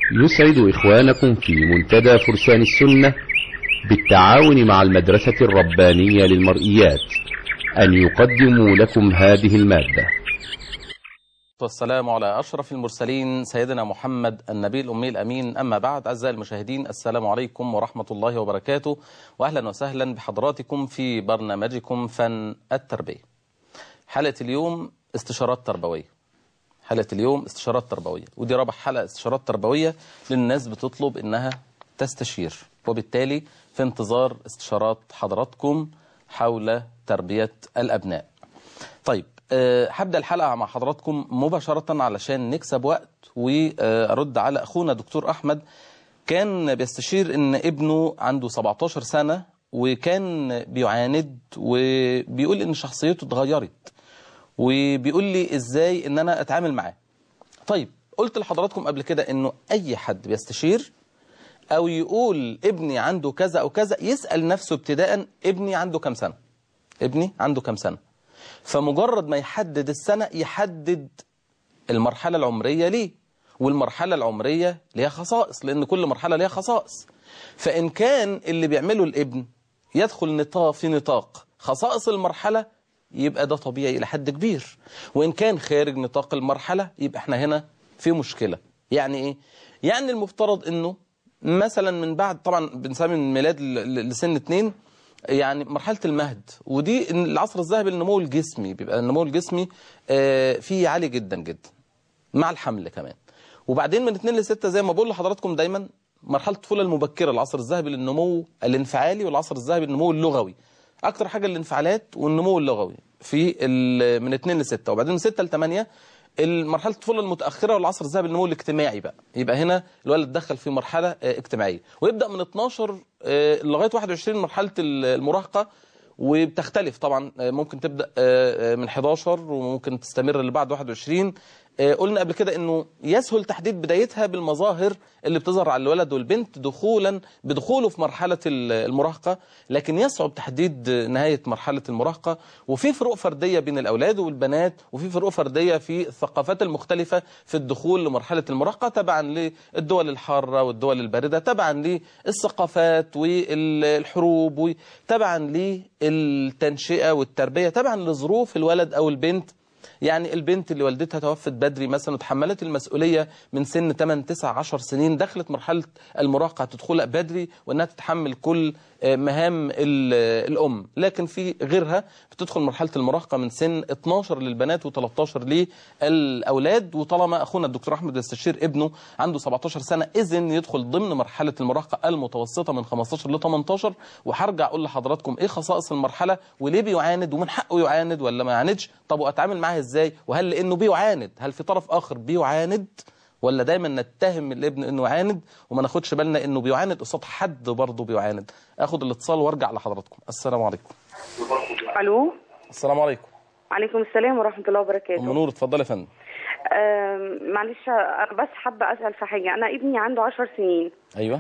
يسعد إخوانكم في منتدى فرسان السنة بالتعاون مع المدرسة الربانية للمرئيات أن يقدموا لكم هذه المادة والسلام على أشرف المرسلين سيدنا محمد النبي الأمي الأمين أما بعد أعزائي المشاهدين السلام عليكم ورحمة الله وبركاته وأهلا وسهلا بحضراتكم في برنامجكم فن التربية حلقة اليوم استشارات تربوية حلقة اليوم استشارات تربوية ودي رابع حلقة استشارات تربوية للناس بتطلب إنها تستشير وبالتالي في انتظار استشارات حضراتكم حول تربية الأبناء طيب أه هبدأ الحلقة مع حضراتكم مباشرة علشان نكسب وقت وأرد على أخونا دكتور أحمد كان بيستشير إن ابنه عنده 17 سنة وكان بيعاند وبيقول إن شخصيته اتغيرت وبيقول لي إزاي إن أنا أتعامل معاه طيب قلت لحضراتكم قبل كده إنه أي حد بيستشير أو يقول ابني عنده كذا أو كذا يسأل نفسه ابتداء ابني عنده كم سنة ابني عنده كم سنة فمجرد ما يحدد السنة يحدد المرحلة العمرية ليه والمرحلة العمرية ليها خصائص لأن كل مرحلة ليها خصائص فإن كان اللي بيعمله الابن يدخل نطاق في نطاق خصائص المرحلة يبقى ده طبيعي إلى حد كبير وإن كان خارج نطاق المرحلة يبقى احنا هنا في مشكلة يعني إيه؟ يعني المفترض إنه مثلا من بعد طبعا بنسمي من ميلاد لسن اتنين يعني مرحلة المهد ودي العصر الذهبي للنمو الجسمي بيبقى النمو الجسمي فيه عالي جدا جدا مع الحمل كمان وبعدين من 2 ل 6 زي ما بقول لحضراتكم دايما مرحلة الطفولة المبكرة العصر الذهبي للنمو الانفعالي والعصر الذهبي للنمو اللغوي اكتر حاجة الانفعالات والنمو اللغوي في من 2 ل 6 وبعدين من 6 ل 8 المرحلة الطفولة المتأخرة والعصر الذهبي للنمو الاجتماعي بقى يبقى هنا الولد دخل في مرحلة اجتماعية ويبدأ من 12 لغاية 21 مرحلة المراهقة وبتختلف طبعا ممكن تبدأ من 11 وممكن تستمر لبعد 21 قلنا قبل كده انه يسهل تحديد بدايتها بالمظاهر اللي بتظهر على الولد والبنت دخولا بدخوله في مرحلة المراهقة لكن يصعب تحديد نهاية مرحلة المراهقة وفي فروق فردية بين الأولاد والبنات وفي فروق فردية في الثقافات المختلفة في الدخول لمرحلة المراهقة تبعا للدول الحارة والدول الباردة تبعا للثقافات والحروب وتبعا للتنشئة والتربية تبعا لظروف الولد أو البنت يعني البنت اللي والدتها توفت بدري مثلا وتحملت المسؤولية من سن 8 9 10 سنين دخلت مرحلة المراهقة تدخلها بدري وانها تتحمل كل مهام الأم لكن في غيرها بتدخل مرحلة المراهقة من سن 12 للبنات و13 للأولاد وطالما أخونا الدكتور أحمد يستشير ابنه عنده 17 سنة إذن يدخل ضمن مرحلة المراهقة المتوسطة من 15 ل 18 وهرجع أقول لحضراتكم إيه خصائص المرحلة وليه بيعاند ومن حقه يعاند ولا ما يعاندش طب وأتعامل معاه إزاي وهل لأنه بيعاند هل في طرف آخر بيعاند ولا دايما نتهم الابن انه يعاند وما ناخدش بالنا انه بيعاند قصاد حد برضه بيعاند اخد الاتصال وارجع لحضراتكم السلام عليكم الو السلام عليكم عليكم السلام ورحمه الله وبركاته ام نور اتفضلي يا فندم معلش انا بس حابه اسال في حاجه انا ابني عنده 10 سنين ايوه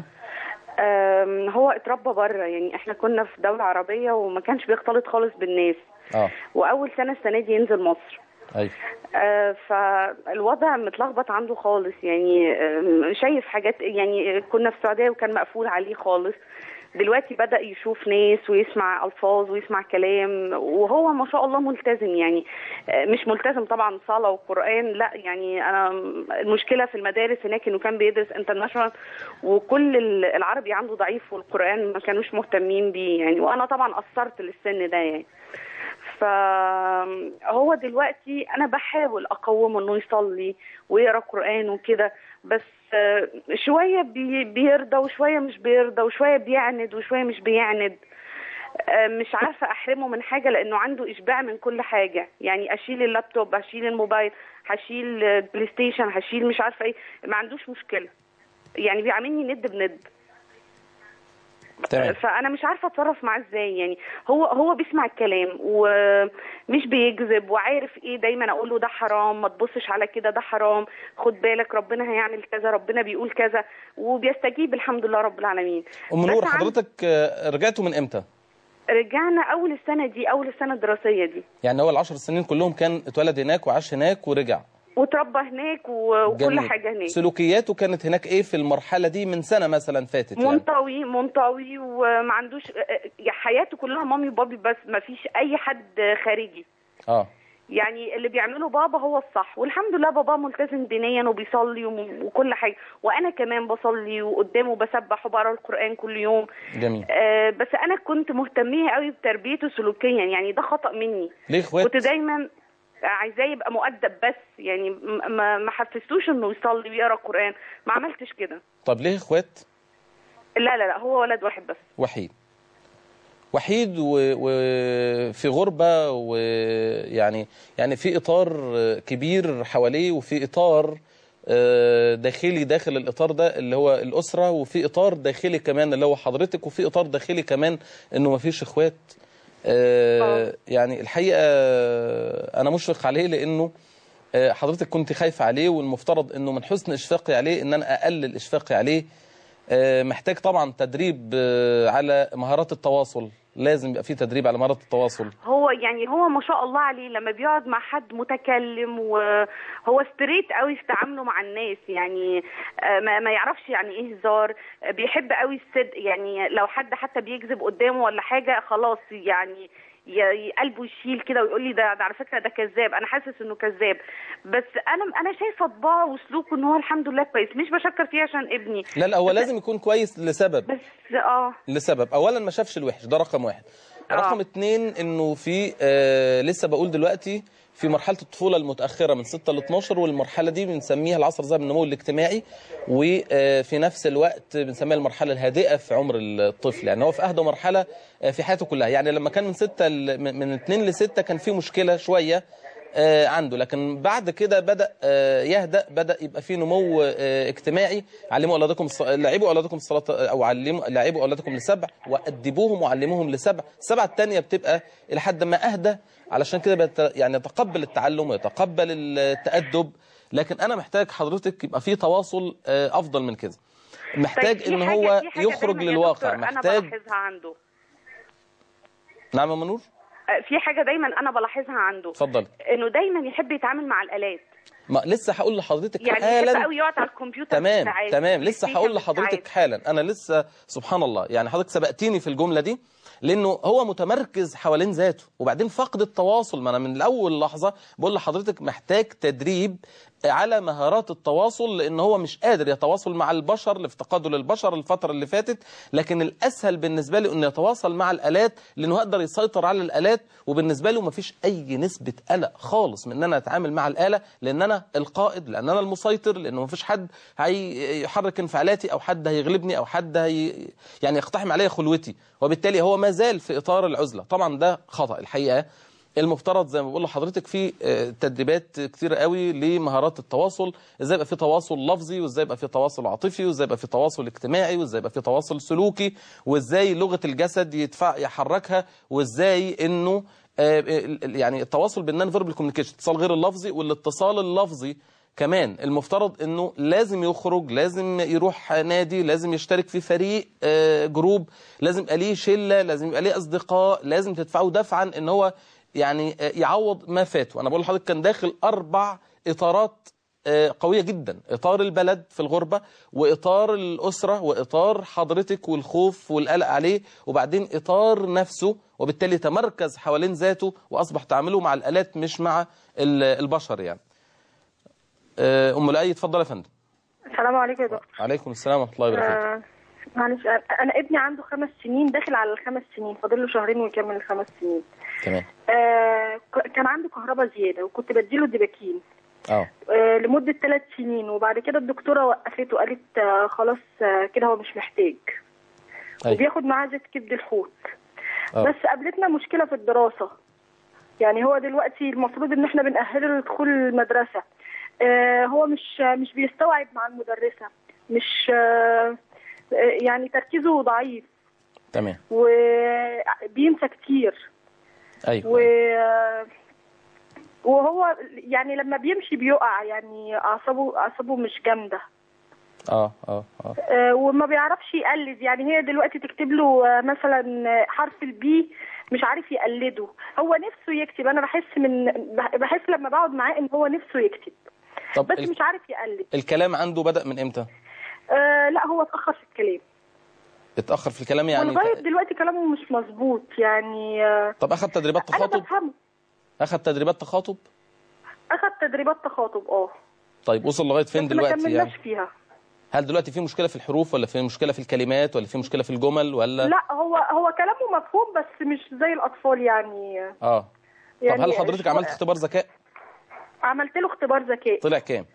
هو اتربى بره يعني احنا كنا في دوله عربيه وما كانش بيختلط خالص بالناس اه واول سنه السنه دي ينزل مصر ايوه آه فالوضع متلخبط عنده خالص يعني آه شايف حاجات يعني كنا في السعوديه وكان مقفول عليه خالص دلوقتي بدأ يشوف ناس ويسمع ألفاظ ويسمع كلام وهو ما شاء الله ملتزم يعني آه مش ملتزم طبعا صلاة وقرآن لا يعني أنا المشكلة في المدارس هناك إنه كان بيدرس انترناشونال وكل العربي عنده ضعيف والقرآن ما كانوش مهتمين بيه يعني وأنا طبعا قصرت للسن ده يعني فهو دلوقتي انا بحاول اقومه انه يصلي ويقرا قران وكده بس شويه بي بيرضى وشويه مش بيرضى وشويه بيعند وشويه مش بيعند مش عارفه احرمه من حاجه لانه عنده اشباع من كل حاجه يعني اشيل اللابتوب هشيل الموبايل هشيل بلاي ستيشن هشيل مش عارفه ايه ما عندوش مشكله يعني بيعاملني ند بند تمام فانا مش عارفه اتصرف معاه ازاي يعني هو هو بيسمع الكلام ومش بيكذب وعارف ايه دايما اقول له ده حرام ما تبصش على كده ده حرام خد بالك ربنا هيعمل كذا ربنا بيقول كذا وبيستجيب الحمد لله رب العالمين ام نور بس عن- حضرتك آه، رجعتوا من امتى رجعنا اول السنه دي اول السنه الدراسيه دي يعني هو العشر سنين كلهم كان اتولد هناك وعاش هناك ورجع وتربى هناك و- وكل جميل. حاجه هناك سلوكياته كانت هناك ايه في المرحله دي من سنه مثلا فاتت يعني منطوي منطوي وما عندوش حياته كلها مامي وبابي بس ما فيش اي حد خارجي اه يعني اللي بيعمله بابا هو الصح والحمد لله بابا ملتزم دينيا وبيصلي وم- وكل حاجه وانا كمان بصلي وقدامه بسبح وبقرا القران كل يوم جميل آه بس انا كنت مهتميه قوي بتربيته سلوكيا يعني ده خطا مني ليه اخوات كنت دايما عايزاه يبقى مؤدب بس يعني م- ما ما حفزتوش انه يصلي ويقرا قران ما عملتش كده طب ليه اخوات لا لا لا هو ولد واحد بس وحيد وحيد و- وفي غربة ويعني يعني في إطار كبير حواليه وفي إطار آه، داخلي داخل الإطار ده اللي هو الأسرة وفي إطار داخلي كمان اللي هو حضرتك وفي إطار داخلي كمان إنه مفيش إخوات آه، آه. يعني الحقيقة أنا مشفق عليه لأنه آه، حضرتك كنت خايفة عليه والمفترض إنه من حسن إشفاقي عليه إن أنا أقلل إشفاقي عليه آه، محتاج طبعا تدريب آه، على مهارات التواصل لازم يبقى في تدريب على مهارات التواصل هو يعني هو ما شاء الله عليه لما بيقعد مع حد متكلم وهو ستريت قوي في تعامله مع الناس يعني آه، ما, ما يعرفش يعني ايه هزار آه، بيحب قوي الصدق يعني لو حد حتى بيكذب قدامه ولا حاجه خلاص يعني ي- قلبه يشيل كده ويقول لي ده, ده على فكره ده كذاب انا حاسس انه كذاب بس انا انا شايفه طباعه وسلوكه ان هو الحمد لله كويس مش بشكر فيه عشان ابني لا لا هو لازم يكون كويس لسبب بس اه لسبب اولا ما شافش الوحش ده رقم واحد آه. رقم اتنين انه في آه لسه بقول دلوقتي في مرحله الطفوله المتاخره من 6 ل 12 والمرحله دي بنسميها العصر الذهبي النمو الاجتماعي وفي نفس الوقت بنسميها المرحله الهادئه في عمر الطفل يعني هو في اهدى مرحله آه، في حياته كلها يعني لما كان من 6 ل- من من 2 ل 6 كان في مشكله شويه آه، عنده لكن بعد كده بدا آه، يهدأ بدا يبقى في نمو آه، اجتماعي علموا اولادكم الص- لعبوا اولادكم الصلاه او علموا لعبوا اولادكم لسبع وادبوهم وعلموهم لسبع السبعه الثانيه بتبقى الى حد ما اهدى علشان كده بت يعني يتقبل التعلم ويتقبل التادب لكن انا محتاج حضرتك يبقى في تواصل آه، افضل من كده محتاج طيب في ان حاجة- هو في حاجة يخرج دايماً يا للواقع دكتور انا محتاج بلاحظها عنده نعم يا منور في حاجه دايما انا بلاحظها عنده اتفضل انه دايما يحب يتعامل مع الالات ما لسه هقول لحضرتك يعني يحب حالا قوي يقعد على الكمبيوتر تمام بالساعات. تمام لسه يحب هقول بالساعات. لحضرتك حالا انا لسه سبحان الله يعني حضرتك سبقتيني في الجمله دي لانه هو متمركز حوالين ذاته وبعدين فقد التواصل ما انا من الاول لحظه بقول لحضرتك محتاج تدريب على مهارات التواصل لان هو مش قادر يتواصل مع البشر لافتقاده للبشر الفتره اللي فاتت لكن الاسهل بالنسبه له انه يتواصل مع الالات لانه يقدر يسيطر على الالات وبالنسبه له مفيش اي نسبه قلق خالص من ان انا اتعامل مع الاله لان انا القائد لان انا المسيطر لانه مفيش حد هيحرك انفعالاتي او حد هيغلبني او حد هي يعني يقتحم عليا خلوتي وبالتالي هو ما زال في اطار العزله طبعا ده خطا الحقيقه المفترض زي ما بقول لحضرتك في آه، تدريبات كتيرة قوي لمهارات التواصل ازاي يبقى في تواصل لفظي وازاي يبقى في تواصل عاطفي وازاي يبقى في تواصل اجتماعي وازاي يبقى في تواصل سلوكي وازاي لغة الجسد يدفع يحركها وازاي انه آه، ال- ال- يعني التواصل بالنون فيربال كوميونيكيشن الاتصال غير اللفظي والاتصال اللفظي كمان المفترض انه لازم يخرج لازم يروح نادي لازم يشترك في فريق آه، جروب لازم يبقى ليه شله لازم يبقى ليه اصدقاء لازم تدفعه دفعا ان هو يعني آه، يعوض ما فات وانا بقول لحضرتك كان داخل اربع اطارات آه، قويه جدا اطار البلد في الغربه واطار الاسره واطار حضرتك والخوف والقلق عليه وبعدين اطار نفسه وبالتالي تمركز حوالين ذاته واصبح تعامله مع الالات مش مع ال- البشر يعني آه، ام لؤي اتفضل يا فندم السلام عليكم يا دكتور عليكم السلام ورحمه الله وبركاته آه معلش آه، انا ابني عنده خمس سنين داخل على الخمس سنين فاضل له شهرين ويكمل الخمس سنين تمام آه ك- كان عنده كهرباء زياده وكنت بديله ديباكين اه آه لمده ثلاث سنين وبعد كده الدكتوره وقفته وقالت آه خلاص آه كده هو مش محتاج أيوة. وبياخد معاه زيت كبد الحوت آه. بس قابلتنا مشكله في الدراسه يعني هو دلوقتي المفروض ان احنا بنأهله لدخول المدرسه آه هو مش مش بيستوعب مع المدرسه مش آه آه، يعني تركيزه ضعيف تمام وبينسى كتير ايوه و وهو يعني لما بيمشي بيقع يعني اعصابه اعصابه مش جامده اه اه اه آه، وما بيعرفش يقلد يعني هي دلوقتي تكتب له آه، مثلا آه، حرف البي مش عارف يقلده هو نفسه يكتب انا بحس من بح- بحس لما بقعد معاه ان هو نفسه يكتب طب بس ال- مش عارف يقلد الكلام عنده بدأ من امتى آه لا هو اتاخر في الكلام اتأخر في الكلام يعني ولغايه دلوقتي كلامه مش مظبوط يعني آه طب اخذ تدريبات انا تخاطب بفهمه اخذ تدريبات تخاطب اخد تدريبات تخاطب اه طيب وصل لغايه فين بس ما دلوقتي كملناش يعني فيها هل دلوقتي في مشكله في الحروف ولا في مشكله في الكلمات ولا في مشكله في الجمل ولا لا هو هو كلامه مفهوم بس مش زي الاطفال يعني اه يعني طب هل حضرتك شو- عملت اختبار ذكاء عملت له اختبار ذكاء طلع كام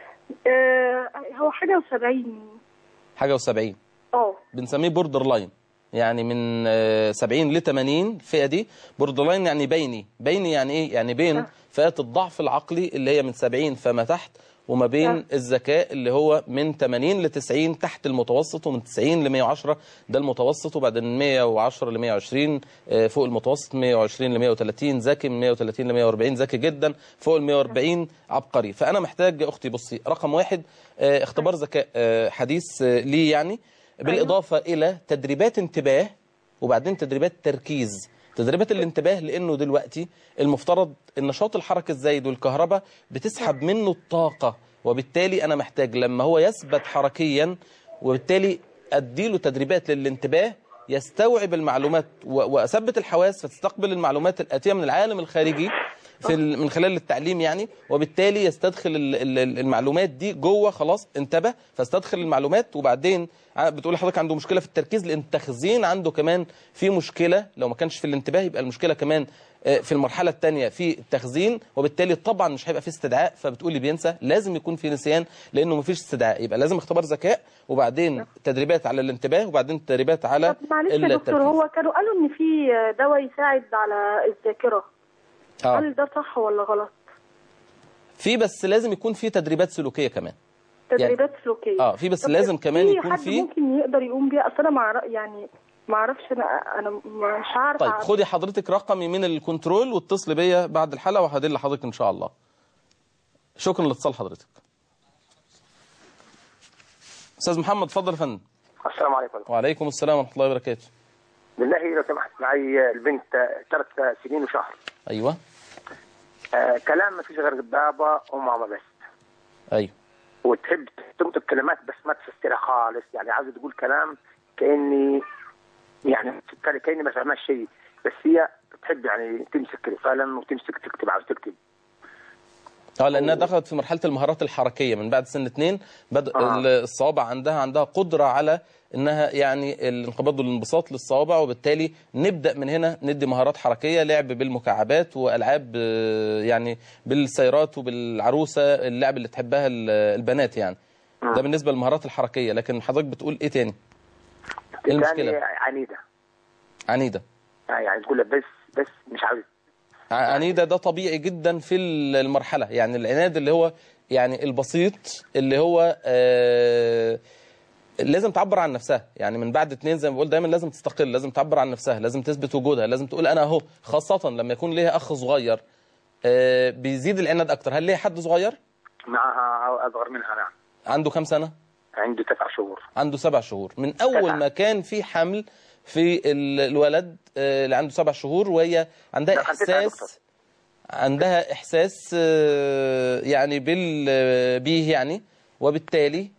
آه هو حاجه و70 حاجه و70 اه بنسميه بوردر لاين يعني من آه، 70 ل 80 الفئه دي بوردر لاين يعني بيني بيني يعني ايه يعني بين فئات الضعف العقلي اللي هي من 70 فما تحت وما بين آه. الذكاء اللي هو من 80 ل 90 تحت المتوسط ومن 90 ل 110 ده المتوسط وبعدين 110 ل 120 آه، فوق المتوسط 120 ل 130 ذكي من 130 ل 140 ذكي جدا فوق ال 140 عبقري فانا محتاج يا اختي بصي رقم واحد آه، اختبار ذكاء آه، حديث آه، ليه يعني بالإضافة إلى تدريبات انتباه وبعدين تدريبات تركيز تدريبات الانتباه لأنه دلوقتي المفترض النشاط الحركي الزايد والكهرباء بتسحب منه الطاقة وبالتالي أنا محتاج لما هو يثبت حركيا وبالتالي أديله تدريبات للانتباه يستوعب المعلومات و- وأثبت الحواس فتستقبل المعلومات الآتية من العالم الخارجي في ال- من خلال التعليم يعني وبالتالي يستدخل ال- ال- المعلومات دي جوه خلاص انتبه فاستدخل المعلومات وبعدين ع- بتقول لحضرتك عنده مشكله في التركيز لان التخزين عنده كمان في مشكله لو ما كانش في الانتباه يبقى المشكله كمان آه، في المرحله الثانيه في التخزين وبالتالي طبعا مش هيبقى في استدعاء فبتقولي بينسى لازم يكون في نسيان لانه ما فيش استدعاء يبقى لازم اختبار ذكاء وبعدين تدريبات على الانتباه وبعدين تدريبات على طب معلش يا دكتور التركيز. هو كانوا قالوا ان في دواء يساعد على الذاكره آه. هل ده صح ولا غلط في بس لازم يكون في تدريبات سلوكيه كمان تدريبات سلوكيه اه في بس طب لازم كمان في يكون حد في ممكن يقدر يقوم بيها اصل انا مع يعني ما اعرفش انا انا مش عارفه طيب خدي حضرتك رقمي من الكنترول واتصلي بيا بعد الحلقه وهدل لحضرتك ان شاء الله شكرا لاتصال حضرتك استاذ محمد اتفضل يا فندم السلام عليكم وعليكم السلام ورحمه الله وبركاته بالله لو سمحت معي البنت ثلاث سنين وشهر ايوه آه كلام ما فيش غير بابا وماما بس ايوه وتحب تنطق كلمات بس ما تفسرها خالص يعني عاوزه تقول كلام كاني يعني كاني ما فهمهاش شيء بس هي بتحب يعني تمسك القلم وتمسك تكتب عاوز تكتب اه لانها دخلت في مرحله المهارات الحركيه من بعد سن اثنين بدا آه. الصوابع عندها عندها قدره على انها يعني الانقباض والانبساط للصوابع وبالتالي نبدا من هنا ندي مهارات حركيه لعب بالمكعبات والعاب آه، يعني بالسيارات وبالعروسه اللعب اللي تحبها ال- البنات يعني ده بالنسبه للمهارات الحركيه لكن حضرتك بتقول ايه تاني ايه المشكله تاني عنيده عنيده آه يعني تقول لها بس بس مش عاوز ع- عنيدة ده طبيعي جدا في ال- المرحلة يعني العناد اللي هو يعني البسيط اللي هو آه لازم تعبر عن نفسها يعني من بعد اتنين زي ما بقول دايما لازم تستقل لازم تعبر عن نفسها لازم تثبت وجودها لازم تقول انا اهو خاصة لما يكون ليها اخ صغير آه بيزيد العناد اكتر هل ليها حد صغير معها اصغر منها نعم عنده كام سنة عنده تسع شهور عنده سبع شهور من اول تسعة. ما كان في حمل في ال- الولد آه، اللي عنده سبع شهور وهي عندها ده كان تسعة يا دكتور. احساس عندها احساس آه، يعني بال بيه يعني وبالتالي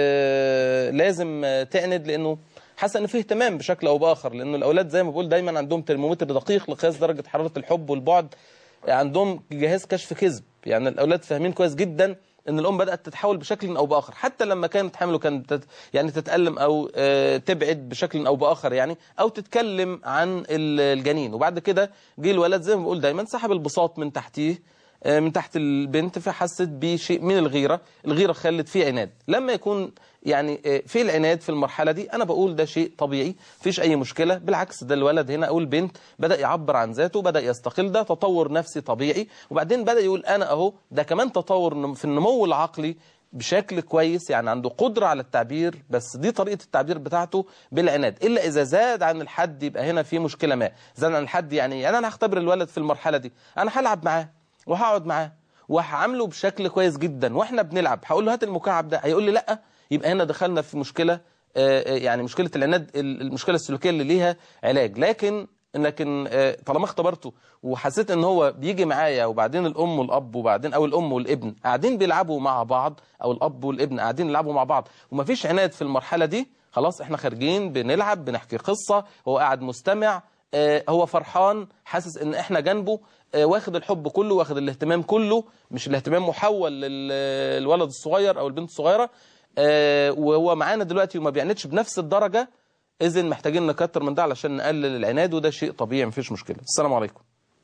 آه، لازم آه، تعند لانه حاسه ان فيه اهتمام بشكل او باخر لانه الاولاد زي ما بقول دايما عندهم ترمومتر دقيق لقياس درجه حراره الحب والبعد عندهم جهاز كشف كذب يعني الاولاد فاهمين كويس جدا ان الام بدات تتحول بشكل او باخر حتى لما كانت حامل وكانت تت يعني تتالم او آه، تبعد بشكل او باخر يعني او تتكلم عن ال- الجنين وبعد كده جه الولد زي ما بقول دايما سحب البساط من تحتيه آه، من تحت البنت فحست بشيء من الغيره الغيره خلت فيه عناد لما يكون يعني آه، في العناد في المرحله دي انا بقول ده شيء طبيعي مفيش اي مشكله بالعكس ده الولد هنا او البنت بدا يعبر عن ذاته بدا يستقل ده تطور نفسي طبيعي وبعدين بدا يقول انا اهو ده كمان تطور نم- في النمو العقلي بشكل كويس يعني عنده قدرة على التعبير بس دي طريقة التعبير بتاعته بالعناد إلا إذا زاد عن الحد يبقى هنا في مشكلة ما زاد عن الحد يعني يعني أنا هختبر الولد في المرحلة دي أنا هلعب معاه وهقعد معاه وهعامله بشكل كويس جدا واحنا بنلعب هقول له هات المكعب ده هيقول لي لا يبقى هنا دخلنا في مشكلة آه، آه، يعني مشكلة العناد ال- المشكلة السلوكية اللي ليها علاج لكن لكن آه، طالما اختبرته وحسيت ان هو بيجي معايا وبعدين الام والاب وبعدين او الام والابن قاعدين بيلعبوا مع بعض او الاب والابن قاعدين يلعبوا مع بعض ومفيش عناد في المرحله دي خلاص احنا خارجين بنلعب بنحكي قصه هو قاعد مستمع آه، هو فرحان حاسس ان احنا جنبه آه، واخد الحب كله واخد الاهتمام كله مش الاهتمام محول للولد الصغير او البنت الصغيره آه، وهو معانا دلوقتي وما بيعندش بنفس الدرجه اذا محتاجين نكتر من ده علشان نقلل العناد وده شيء طبيعي مفيش مشكله السلام عليكم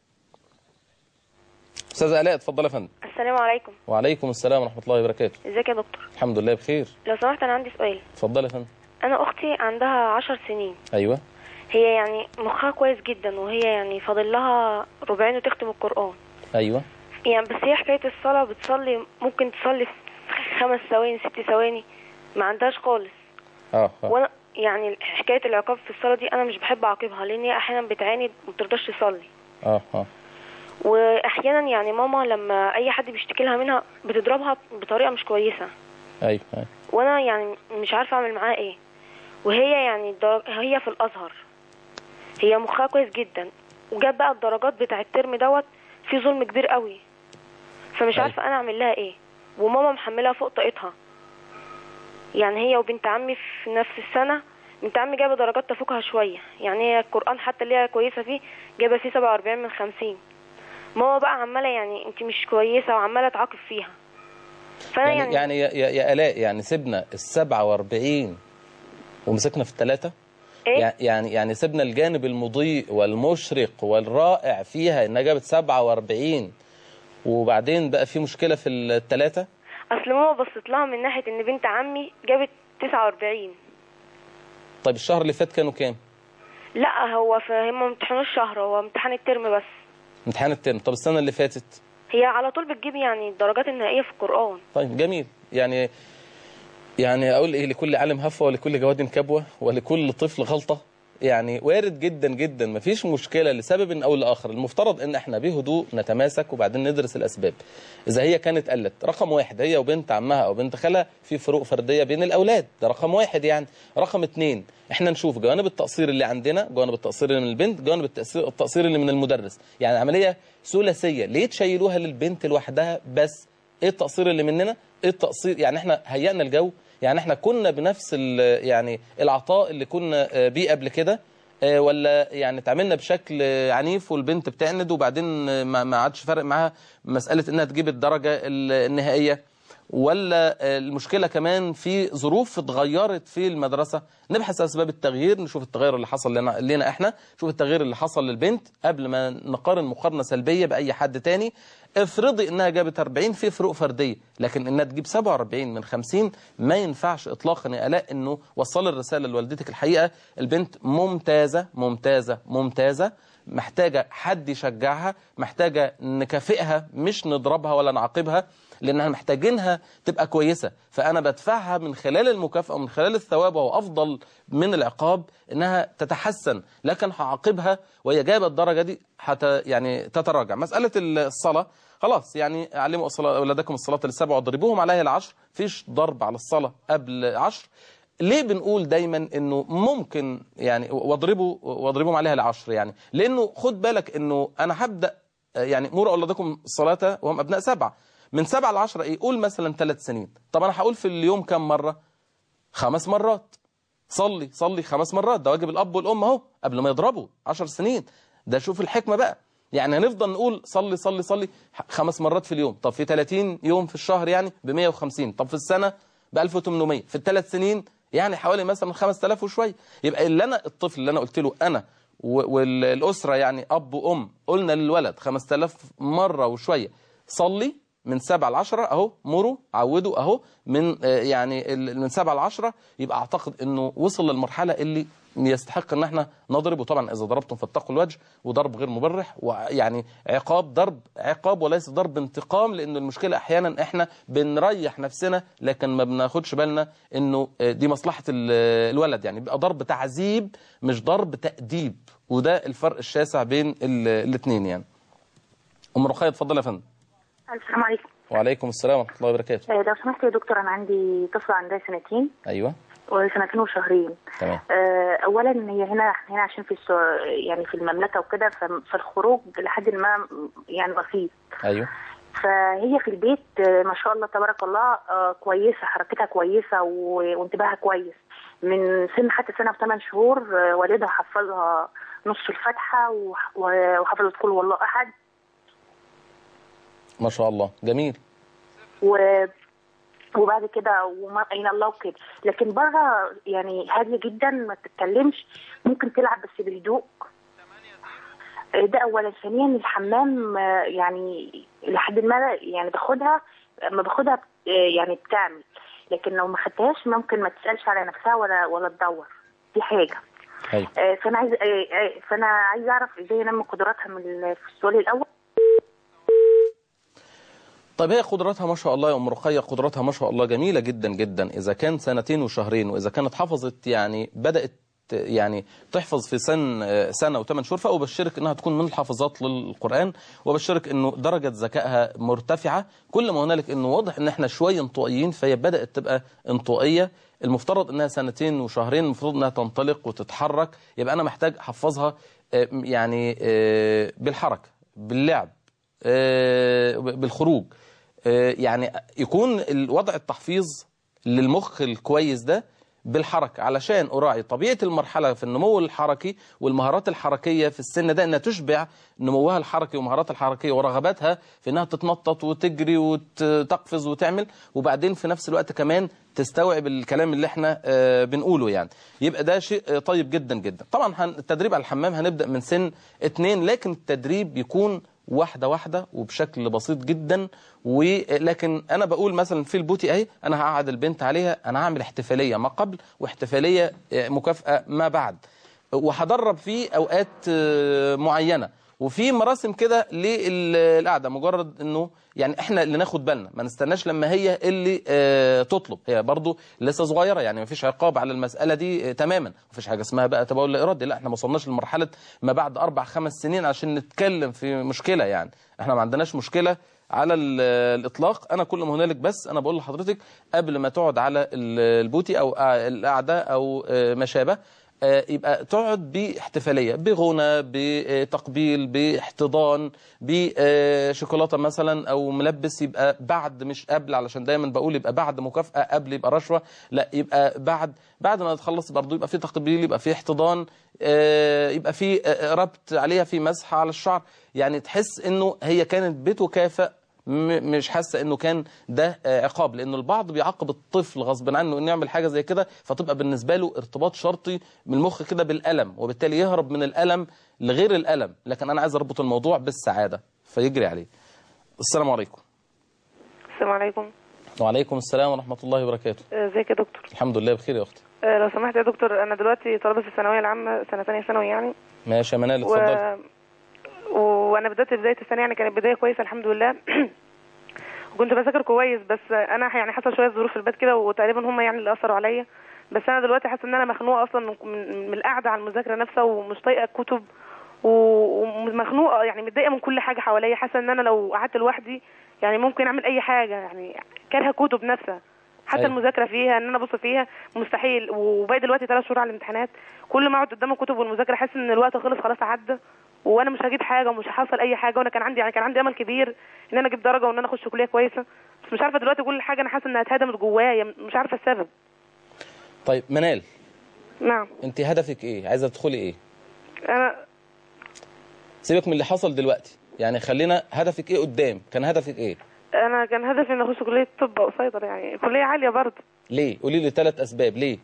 استاذه الاء اتفضل يا فندم السلام عليكم وعليكم السلام ورحمه الله وبركاته ازيك يا دكتور الحمد لله بخير لو سمحت انا عندي سؤال اتفضل يا فندم انا اختي عندها عشر سنين ايوه هي يعني مخها كويس جدا وهي يعني فاضل لها ربعين وتختم القرآن ايوه يعني بس هي حكاية الصلاة بتصلي ممكن تصلي في خمس ثواني ست ثواني ما عندهاش خالص اه آه. وانا يعني حكاية العقاب في الصلاة دي انا مش بحب اعاقبها لان هي احيانا بتعاند وما بترضاش تصلي اه اه واحيانا يعني ماما لما اي حد بيشتكي لها منها بتضربها بطريقة مش كويسة ايوه ايوه وانا يعني مش عارفه اعمل معاها ايه وهي يعني الدرج... هي في الازهر هي مخها كويس جدا وجاب بقى الدرجات بتاع الترم دوت في ظلم كبير قوي فمش أيوة. عارفه انا اعمل لها ايه وماما محملها فوق طاقتها يعني هي وبنت عمي في نفس السنه بنت عمي جايبه درجات تفوقها شويه يعني هي القران حتى اللي هي كويسه فيه جايبه فيه 47 من 50 ماما بقى عماله يعني انت مش كويسه وعماله تعاقب فيها فانا يعني يعني يا, يا يا الاء يعني سيبنا ال 47 ومسكنا في الثلاثه ايه يع- يعني يعني سيبنا الجانب المضيء والمشرق والرائع فيها انها جابت 47 وبعدين بقى في مشكله في الثلاثه اصل ماما بصت لها من ناحيه ان بنت عمي جابت 49 طيب الشهر اللي فات كانوا كام لا هو في هم ما امتحنوش شهر هو امتحان الترم بس امتحان الترم طب السنه اللي فاتت هي على طول بتجيب يعني الدرجات النهائيه في القران طيب جميل يعني يعني اقول ايه لكل عالم هفوه ولكل جواد كبوه ولكل طفل غلطه يعني وارد جدا جدا مفيش مشكله لسبب او لاخر المفترض ان احنا بهدوء نتماسك وبعدين ندرس الاسباب اذا هي كانت قلت رقم واحد هي وبنت عمها او بنت خالها في فروق فرديه بين الاولاد ده رقم واحد يعني رقم اتنين احنا نشوف جوانب التقصير اللي عندنا جوانب التقصير اللي من البنت جوانب التقصير, التقصير اللي من المدرس يعني عمليه ثلاثيه ليه تشيلوها للبنت لوحدها بس ايه التقصير اللي مننا ايه التقصير يعني احنا هيئنا الجو يعني احنا كنا بنفس ال- يعني العطاء اللي كنا آه، بيه قبل كده آه، ولا يعني اتعاملنا بشكل آه، عنيف والبنت بتعند وبعدين آه، ما ما عادش فارق معاها مسألة انها تجيب الدرجة ال- النهائية ولا آه، المشكلة كمان في ظروف اتغيرت في المدرسة نبحث أسباب التغيير نشوف التغير اللي حصل لنا, لنا احنا نشوف التغيير اللي حصل للبنت قبل ما نقارن مقارنة سلبية بأي حد تاني افرضي انها جابت 40 في فروق فرديه لكن انها تجيب 47 من 50 ما ينفعش اطلاقا يا الاء انه وصل الرساله لوالدتك الحقيقه البنت ممتازه ممتازه ممتازه محتاجه حد يشجعها محتاجه نكافئها مش نضربها ولا نعاقبها لانها محتاجينها تبقى كويسه فانا بدفعها من خلال المكافاه ومن خلال الثواب وهو افضل من العقاب انها تتحسن لكن هعاقبها وهي جايبه الدرجه دي حتى يعني تتراجع مساله الصلاه خلاص يعني علموا الصلاة اولادكم الصلاه للسبع واضربوهم عليها العشر فيش ضرب على الصلاه قبل عشر ليه بنقول دايما انه ممكن يعني واضربوا واضربوهم عليها العشر يعني لانه خد بالك انه انا هبدا يعني مروا اولادكم الصلاه وهم ابناء سبعه من سبعه لعشره ايه قول مثلا ثلاث سنين طب انا هقول في اليوم كم مره خمس مرات صلي صلي خمس مرات ده واجب الاب والام اهو قبل ما يضربوا عشر سنين ده شوف الحكمه بقى يعني هنفضل نقول صلي صلي صلي خمس مرات في اليوم طب في 30 يوم في الشهر يعني ب 150 طب في السنه ب 1800 في الثلاث سنين يعني حوالي مثلا 5000 وشويه يبقى اللي انا الطفل اللي انا قلت له انا و- والاسره يعني اب وام قلنا للولد 5000 مره وشويه صلي من سبعة لعشرة اهو مروا عودوا اهو من آه، يعني ال- من سبعة لعشرة يبقى اعتقد انه وصل للمرحلة اللي يستحق ان احنا نضرب وطبعا اذا ضربتم فاتقوا الوجه وضرب غير مبرح ويعني عقاب ضرب عقاب وليس ضرب انتقام لان المشكلة احيانا احنا بنريح نفسنا لكن ما بناخدش بالنا انه آه، دي مصلحة ال- الولد يعني بيبقى ضرب تعذيب مش ضرب تأديب وده الفرق الشاسع بين الاثنين يعني ام رقية اتفضل يا فندم السلام عليكم وعليكم السلام ورحمة الله وبركاته آه، لو سمحت يا دكتور انا عندي طفله عندها سنتين ايوه سنتين وشهرين تمام آه، اولا هي هنا احنا هنا عشان في السو... يعني في المملكه وكده ف- فالخروج لحد ما يعني بسيط ايوه فهي في البيت آه، ما شاء الله تبارك الله آه، كويسه حركتها كويسه و- وانتباهها كويس من سن حتى سنه وثمان شهور آه، والدها حفظها نص الفاتحه وح- و- وحفظت قل والله احد ما شاء الله جميل و وبعد كده وما اين الله وكده لكن بره يعني هاديه جدا ما تتكلمش ممكن تلعب بس بهدوء آه، ده اولا ثانيا الحمام آه، يعني لحد ما يعني باخدها ما باخدها آه، يعني بتعمل لكن لو ما خدتهاش ممكن ما تسالش على نفسها ولا ولا تدور دي حاجه ايوه آه، فانا عايز آه، آه، فانا عايز اعرف ازاي انمي قدراتها من ال- في السؤال الاول طيب هي قدراتها ما شاء الله يا ام رقيه قدراتها ما شاء الله جميله جدا جدا اذا كان سنتين وشهرين واذا كانت حفظت يعني بدات يعني تحفظ في سن سنه وثمان شهور فابشرك انها تكون من الحافظات للقران وابشرك انه درجه ذكائها مرتفعه كل ما هنالك انه واضح ان احنا شويه انطوائيين فهي بدات تبقى انطوائيه المفترض انها سنتين وشهرين المفروض انها تنطلق وتتحرك يبقى انا محتاج احفظها آه، يعني آه، بالحركه باللعب آه، بالخروج آه، يعني يكون الوضع التحفيظ للمخ الكويس ده بالحركة علشان أراعي طبيعة المرحلة في النمو الحركي والمهارات الحركية في السن ده أنها تشبع نموها الحركي ومهاراتها الحركية ورغباتها في أنها تتنطط وتجري وتقفز وتعمل وبعدين في نفس الوقت كمان تستوعب الكلام اللي احنا آه، بنقوله يعني يبقى ده شيء آه، طيب جدا جدا طبعا هن- التدريب على الحمام هنبدأ من سن اتنين لكن التدريب يكون واحدة واحدة وبشكل بسيط جدا ولكن أنا بقول مثلا في البوتي أهي أنا هقعد البنت عليها أنا هعمل احتفالية ما قبل واحتفالية آه، مكافأة ما بعد وهدرب في أوقات آه، معينة وفي مراسم كده للقعده مجرد انه يعني احنا اللي ناخد بالنا ما نستناش لما هي اللي آه تطلب هي برضو لسه صغيره يعني ما فيش عقاب على المساله دي آه تماما ما فيش حاجه اسمها بقى تبول لا ارادي لا احنا ما وصلناش لمرحله ما بعد اربع خمس سنين عشان نتكلم في مشكله يعني احنا ما عندناش مشكله على ال- الاطلاق انا كل ما هنالك بس انا بقول لحضرتك قبل ما تقعد على ال- البوتي او آه، القعده او آه، ما شابه آه، يبقى تقعد باحتفالية بغنى بتقبيل باحتضان بشوكولاتة مثلا أو ملبس يبقى بعد مش قبل علشان دايما بقول يبقى بعد مكافأة قبل يبقى رشوة لا يبقى بعد بعد ما تخلص برضه يبقى في تقبيل يبقى في احتضان آه، يبقى في آه، ربط عليها في مسح على الشعر يعني تحس انه هي كانت بتكافئ م- مش حاسه انه كان ده آه، عقاب لانه البعض بيعاقب الطفل غصب عنه انه يعمل حاجه زي كده فتبقى بالنسبه له ارتباط شرطي من المخ كده بالالم وبالتالي يهرب من الالم لغير الالم لكن انا عايز اربط الموضوع بالسعاده فيجري عليه السلام عليكم السلام عليكم وعليكم السلام ورحمه الله وبركاته آه، ازيك يا دكتور الحمد لله بخير يا اختي آه، لو سمحت يا دكتور انا دلوقتي طالبه في الثانويه العامه سنه ثانيه ثانوي يعني ماشي يا منال و... اتفضل وانا بدات بدايه السنه يعني كانت بدايه كويسه الحمد لله وكنت بذاكر كويس بس انا يعني حصل شويه ظروف في البيت كده وتقريبا هم يعني اللي اثروا عليا بس انا دلوقتي حاسه ان انا مخنوقه اصلا من من القعده على المذاكره نفسها ومش طايقه الكتب و- ومخنوقه يعني متضايقه من كل حاجه حواليا حاسه ان انا لو قعدت لوحدي يعني ممكن اعمل اي حاجه يعني كارهه كتب نفسها حتى أيوة. المذاكره فيها ان انا ابص فيها مستحيل وباقي دلوقتي ثلاث شهور على الامتحانات كل ما اقعد قدام الكتب والمذاكره احس ان الوقت خلص خلاص عدى وانا مش هجيب حاجه ومش هحصل اي حاجه وانا كان عندي يعني كان عندي امل كبير ان انا اجيب درجه وان انا اخش كليه كويسه بس مش عارفه دلوقتي كل حاجه انا حاسه انها اتهدمت جوايا مش عارفه السبب طيب منال نعم انت هدفك ايه عايزه تدخلي ايه انا سيبك من اللي حصل دلوقتي يعني خلينا هدفك ايه قدام كان هدفك ايه انا كان هدفي ان اخش كليه طب او صيدله يعني كليه عاليه برضه ليه قولي لي ثلاث اسباب ليه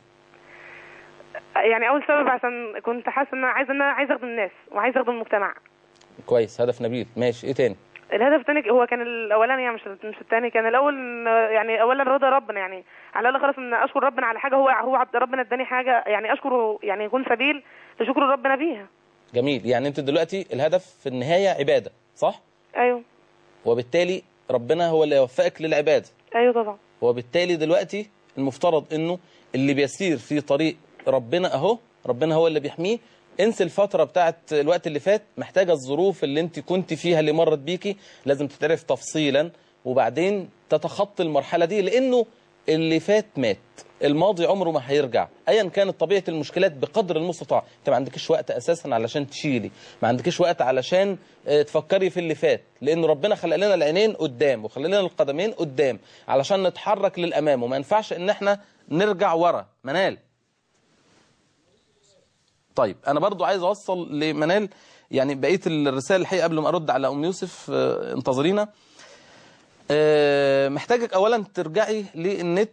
يعني اول سبب عشان كنت حاسه ان انا عايزه ان انا عايزه اخدم الناس وعايزه اخدم المجتمع كويس هدف نبيل ماشي ايه تاني الهدف الثاني هو كان الاولاني يعني مش مش الثاني كان الاول إن- يعني اولا رضا ربنا يعني على الاقل خلاص ان اشكر ربنا على حاجه هو هو عبد ربنا اداني حاجه يعني اشكره يعني يكون سبيل لشكر ربنا بيها جميل يعني انت دلوقتي الهدف في النهايه عباده صح ايوه وبالتالي ربنا هو اللي يوفقك للعباده ايوه طبعا وبالتالي دلوقتي المفترض انه اللي بيسير في طريق ربنا اهو ربنا هو اللي بيحميه انسى الفتره بتاعت الوقت اللي فات محتاجه الظروف اللي انت كنت فيها اللي مرت بيكي لازم تتعرف تفصيلا وبعدين تتخطي المرحله دي لانه اللي فات مات الماضي عمره ما هيرجع ايا كانت طبيعه المشكلات بقدر المستطاع انت ما عندكش وقت اساسا علشان تشيلي ما عندكش وقت علشان آه، تفكري في اللي فات لان ربنا خلق لنا العينين قدام وخلق لنا القدمين قدام علشان نتحرك للامام وما ينفعش ان احنا نرجع ورا منال طيب انا برضو عايز اوصل لمنال يعني بقيه الرسائل الحقيقه قبل ما ارد على ام يوسف آه، انتظرينا آه، محتاجك اولا ترجعي للنت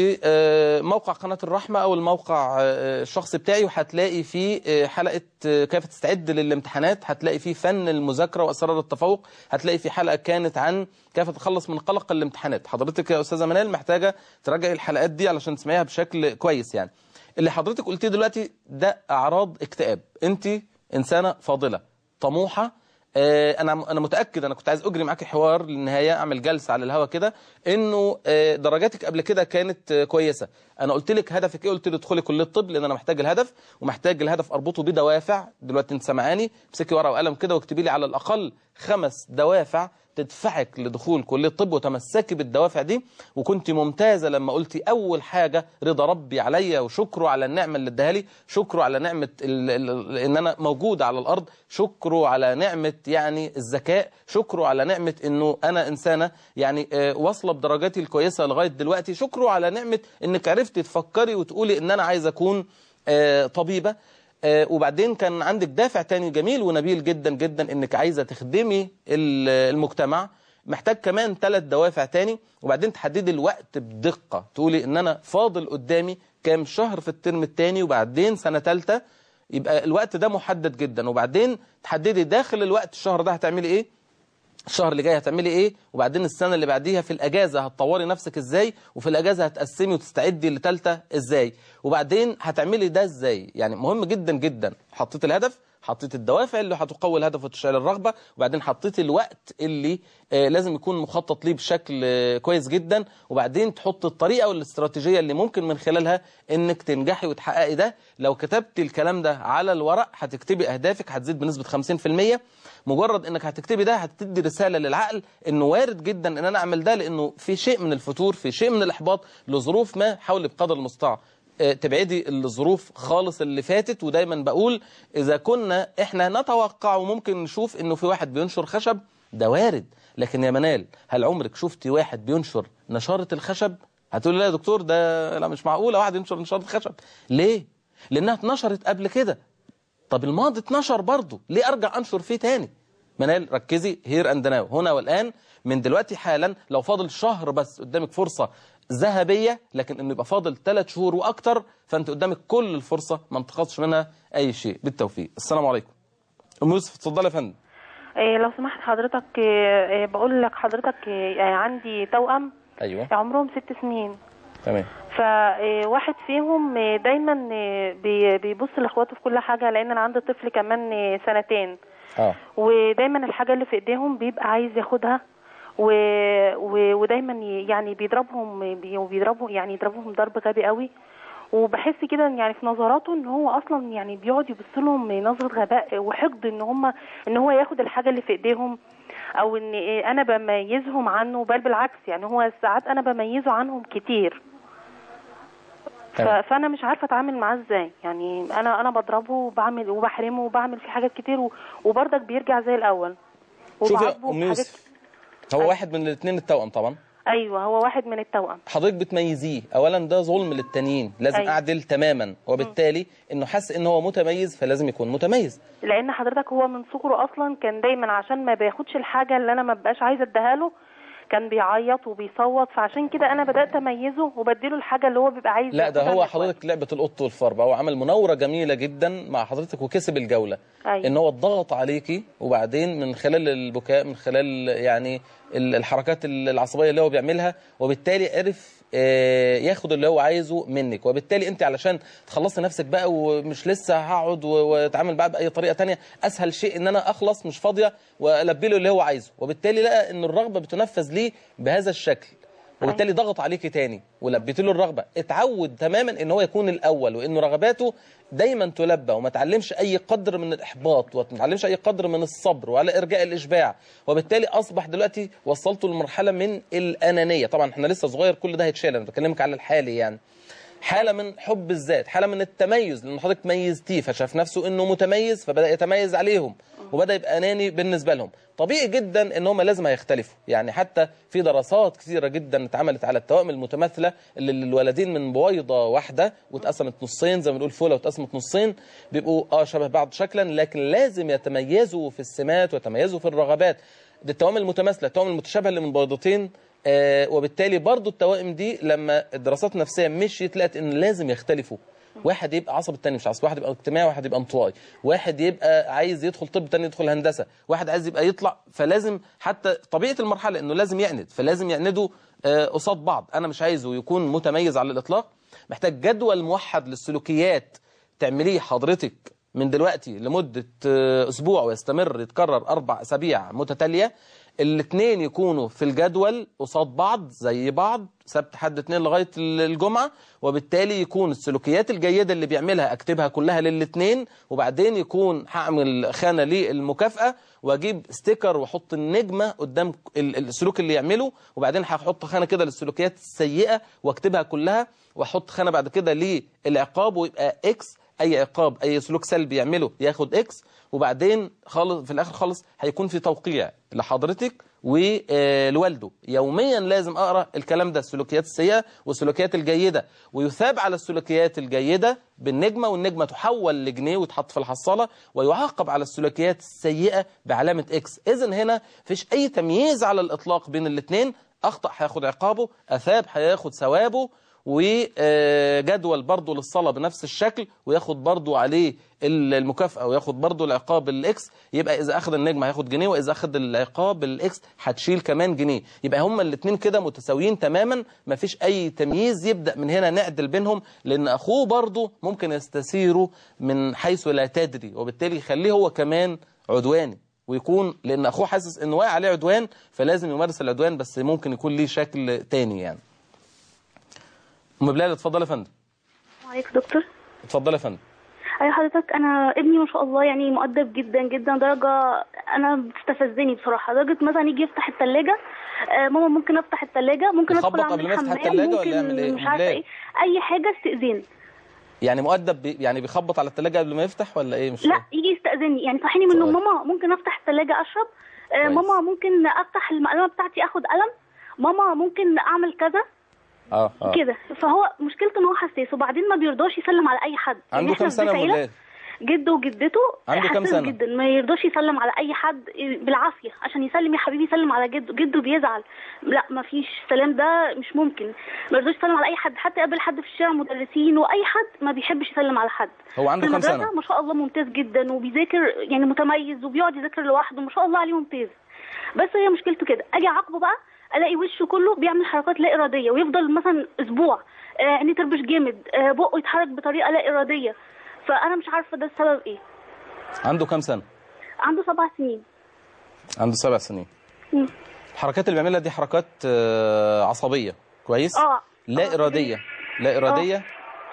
وموقع قناه الرحمه او الموقع آه، الشخصي بتاعي وهتلاقي فيه آه، حلقه آه، كيف تستعد للامتحانات هتلاقي فيه فن المذاكره واسرار التفوق هتلاقي في حلقه كانت عن كيف تتخلص من قلق الامتحانات حضرتك يا استاذه منال محتاجه تراجعي الحلقات دي علشان تسمعيها بشكل كويس يعني اللي حضرتك قلتيه دلوقتي ده اعراض اكتئاب انت انسانه فاضله طموحه آه، انا انا متاكد انا كنت عايز اجري معاكي حوار للنهايه اعمل جلسه على الهوا كده انه آه، درجاتك قبل كده كانت آه، كويسه انا قلت لك هدفك ايه قلت لي ادخلي كليه الطب لان انا محتاج الهدف ومحتاج الهدف اربطه بدوافع دلوقتي انت سامعاني امسكي ورقه وقلم كده واكتبي لي على الاقل خمس دوافع تدفعك لدخول كليه الطب وتمسكي بالدوافع دي وكنت ممتازه لما قلتي اول حاجه رضا ربي عليا وشكره على النعمه اللي اداها لي شكره على نعمه ال ال ان انا موجود على الارض شكره على نعمه يعني الذكاء شكره على نعمه انه انا انسانه يعني آه، واصله بدرجاتي الكويسه لغايه دلوقتي شكره على نعمه انك عرفتي تفكري وتقولي ان انا عايزه اكون آه، طبيبه آه، وبعدين كان عندك دافع تاني جميل ونبيل جدا جدا انك عايزه تخدمي ال- المجتمع محتاج كمان ثلاث دوافع تاني وبعدين تحددي الوقت بدقه تقولي ان انا فاضل قدامي كام شهر في الترم الثاني وبعدين سنه ثالثه يبقى الوقت ده محدد جدا وبعدين تحددي داخل الوقت الشهر ده هتعملي ايه الشهر اللي جاي هتعملي ايه وبعدين السنه اللي بعديها في الاجازه هتطوري نفسك ازاي وفي الاجازه هتقسمي وتستعدي لثالثه ازاي وبعدين هتعملي ده ازاي يعني مهم جدا جدا حطيت الهدف حطيت الدوافع اللي هتقوي الهدف وتشعل الرغبه وبعدين حطيت الوقت اللي آه لازم يكون مخطط ليه بشكل آه كويس جدا وبعدين تحط الطريقه والاستراتيجيه اللي ممكن من خلالها انك تنجحي وتحققي ده لو كتبت الكلام ده على الورق هتكتبي اهدافك هتزيد بنسبه 50% مجرد انك هتكتبي ده هتدي رساله للعقل انه وارد جدا ان انا اعمل ده لانه في شيء من الفتور في شيء من الاحباط لظروف ما حاولي بقدر المستطاع آه، تبعدي الظروف خالص اللي فاتت ودايما بقول اذا كنا احنا نتوقع وممكن نشوف انه في واحد بينشر خشب ده وارد لكن يا منال هل عمرك شفتي واحد بينشر نشاره الخشب هتقول لا يا دكتور ده لا مش معقوله واحد ينشر نشاره خشب ليه لانها اتنشرت قبل كده طب الماضي اتنشر برضه ليه ارجع انشر فيه تاني منال ركزي هير اند ناو هنا والان من دلوقتي حالا لو فاضل شهر بس قدامك فرصه ذهبيه لكن انه يبقى فاضل ثلاث شهور واكتر فانت قدامك كل الفرصه ما انتقصش منها اي شيء بالتوفيق السلام عليكم ام يوسف اتفضلي يا فندم إيه لو سمحت حضرتك إيه إيه بقول لك حضرتك إيه عندي توأم ايوه عمرهم ست سنين تمام فواحد فيهم إيه دايما إيه بي- بيبص لاخواته في كل حاجه لان انا عندي طفل كمان إيه سنتين اه ودايما الحاجه اللي في ايديهم بيبقى عايز ياخدها و... و... ودايما ي- يعني بيضربهم بي- وبيضربوا يعني يضربهم ضرب غبي قوي وبحس كده إن يعني في نظراته ان هو اصلا يعني بيقعد يبص لهم نظره غباء وحقد ان هم ان هو ياخد الحاجه اللي في ايديهم او ان إيه انا بميزهم عنه بل بالعكس يعني هو ساعات انا بميزه عنهم كتير ف... تمام. فانا مش عارفه اتعامل معاه ازاي يعني انا انا بضربه وبعمل وبحرمه وبعمل فيه حاجات كتير و... وبرضك بيرجع زي الاول شوفي وبعاقبه يا ام بحاجات- يوسف هو واحد من الاثنين التوأم طبعا ايوه هو واحد من التوأم حضرتك بتميزيه اولا ده ظلم للتانيين لازم أيوة. اعدل تماما وبالتالي انه حس ان هو متميز فلازم يكون متميز لان حضرتك هو من صغره اصلا كان دايما عشان ما بياخدش الحاجه اللي انا ما بقاش عايزه اديها له كان بيعيط وبيصوت فعشان كده انا بدات اميزه وبديله الحاجه اللي هو بيبقى عايز لا ده ياخدها هو من حضرتك لعبة القط والفار بقى هو عمل مناورة جميلة جدا مع حضرتك وكسب الجولة أيوة. ان هو اتضغط عليكي وبعدين من خلال البكاء من خلال يعني ال- الحركات العصبية اللي هو بيعملها وبالتالي عرف آه، ياخد اللي هو عايزه منك وبالتالي انت علشان تخلصي نفسك بقى ومش لسه هقعد و- واتعامل بقى باي طريقه تانية اسهل شيء ان انا اخلص مش فاضيه والبي له اللي هو عايزه وبالتالي لقى ان الرغبه بتنفذ ليه بهذا الشكل وبالتالي ضغط عليكي تاني ولبيت له الرغبه اتعود تماما ان هو يكون الاول وانه رغباته دايما تلبى وما تعلمش اي قدر من الاحباط وما تعلمش اي قدر من الصبر وعلى ارجاء الاشباع وبالتالي اصبح دلوقتي وصلته لمرحله من الانانيه طبعا احنا لسه صغير كل ده هيتشال انا بكلمك على الحالي يعني حاله من حب الذات حاله من التميز لان حضرتك ميزتيه فشاف نفسه انه متميز فبدا يتميز عليهم وبدا يبقى اناني بالنسبه لهم طبيعي جدا ان هم لازم هيختلفوا يعني حتى في دراسات كثيره جدا اتعملت على التوائم المتماثله اللي الولدين من بويضه واحده واتقسمت نصين زي ما بنقول فوله واتقسمت نصين بيبقوا اه شبه بعض شكلا لكن لازم يتميزوا في السمات ويتميزوا في الرغبات دي التوائم المتماثله التوائم المتشابهه اللي من بويضتين آه وبالتالي برضو التوائم دي لما الدراسات النفسيه مشيت لقت ان لازم يختلفوا واحد يبقى عصب التاني مش عصب واحد يبقى اجتماعي واحد يبقى انطوائي واحد يبقى عايز يدخل طب تاني يدخل هندسه واحد عايز يبقى يطلع فلازم حتى طبيعه المرحله انه لازم يعند فلازم يعندوا آه، قصاد بعض انا مش عايزه يكون متميز على الاطلاق محتاج جدول موحد للسلوكيات تعمليه حضرتك من دلوقتي لمدة آه، أسبوع ويستمر يتكرر أربع أسابيع متتالية الاثنين يكونوا في الجدول قصاد بعض زي بعض سبت حد اثنين لغاية الجمعة وبالتالي يكون السلوكيات الجيدة اللي بيعملها أكتبها كلها للاثنين وبعدين يكون هعمل خانة للمكافأة واجيب ستيكر واحط النجمة قدام ال- السلوك اللي يعمله وبعدين هحط خانة كده للسلوكيات السيئة واكتبها كلها واحط خانة بعد كده للعقاب ويبقى اكس اي عقاب اي سلوك سلبي يعمله ياخد اكس وبعدين خالص في الاخر خالص هيكون في توقيع لحضرتك ولوالده يوميا لازم اقرا الكلام ده السلوكيات السيئه والسلوكيات الجيده ويثاب على السلوكيات الجيده بالنجمه والنجمه تحول لجنيه وتحط في الحصاله ويعاقب على السلوكيات السيئه بعلامه اكس اذا هنا مفيش اي تمييز على الاطلاق بين الاثنين اخطا هياخد عقابه اثاب هياخد ثوابه وجدول برضه للصلاة بنفس الشكل وياخد برضه عليه المكافأة وياخد برضه العقاب الاكس يبقى إذا أخذ النجم هياخد جنيه وإذا أخذ العقاب الاكس هتشيل كمان جنيه يبقى هما الاثنين كده متساويين تماما ما فيش أي تمييز يبدأ من هنا نعدل بينهم لأن أخوه برضه ممكن يستثيره من حيث لا تدري وبالتالي يخليه هو كمان عدواني ويكون لأن أخوه حاسس إنه واقع عليه عدوان فلازم يمارس العدوان بس ممكن يكون ليه شكل تاني يعني ام بلال اتفضل يا فندم عليك دكتور اتفضل يا فندم اي حضرتك انا ابني ما شاء الله يعني مؤدب جدا جدا درجه انا بتستفزني بصراحه درجه مثلا يجي يفتح الثلاجه آه ماما ممكن افتح الثلاجه ممكن ادخل يخبط اعمل قبل ما يفتح حمام التلاجة ولا ممكن يعمل إيه؟ مش عارفه بلال. ايه اي حاجه استئذان يعني مؤدب بي يعني بيخبط على الثلاجه قبل ما يفتح ولا ايه مش لا فاهم. يجي يستأذني يعني صحيني من النوم ماما ممكن افتح الثلاجه اشرب آه كويس. ماما ممكن افتح المقلمه بتاعتي اخد قلم ماما ممكن اعمل كذا اه اه كده فهو مشكلته ان هو حساس وبعدين ما بيرضاش يسلم على اي حد يعني عنده إحنا كام في سنه بيت ام عيلة، بلال جده وجدته عنده كام حساس سنة؟ جدا ما يرضاش يسلم على اي حد بالعافيه عشان يسلم يا حبيبي يسلم على جده جده بيزعل لا ما فيش سلام ده مش ممكن ما يرضاش يسلم على اي حد حتى يقابل حد في الشارع مدرسين واي حد ما بيحبش يسلم على حد هو عنده في كام المدرسة سنه ما شاء الله ممتاز جدا وبيذاكر يعني متميز وبيقعد يذاكر لوحده ما شاء الله عليه ممتاز بس هي مشكلته كده اجي اعاقبه بقى الاقي وشه كله بيعمل حركات لا اراديه ويفضل مثلا اسبوع آه، عينيه تربش جامد آه، بقه يتحرك بطريقه لا اراديه فانا مش عارفه ده السبب ايه عنده كام سنه عنده سبع سنين عنده سبع سنين مم. الحركات اللي بيعملها دي حركات آه، عصبيه كويس اه لا اراديه لا اراديه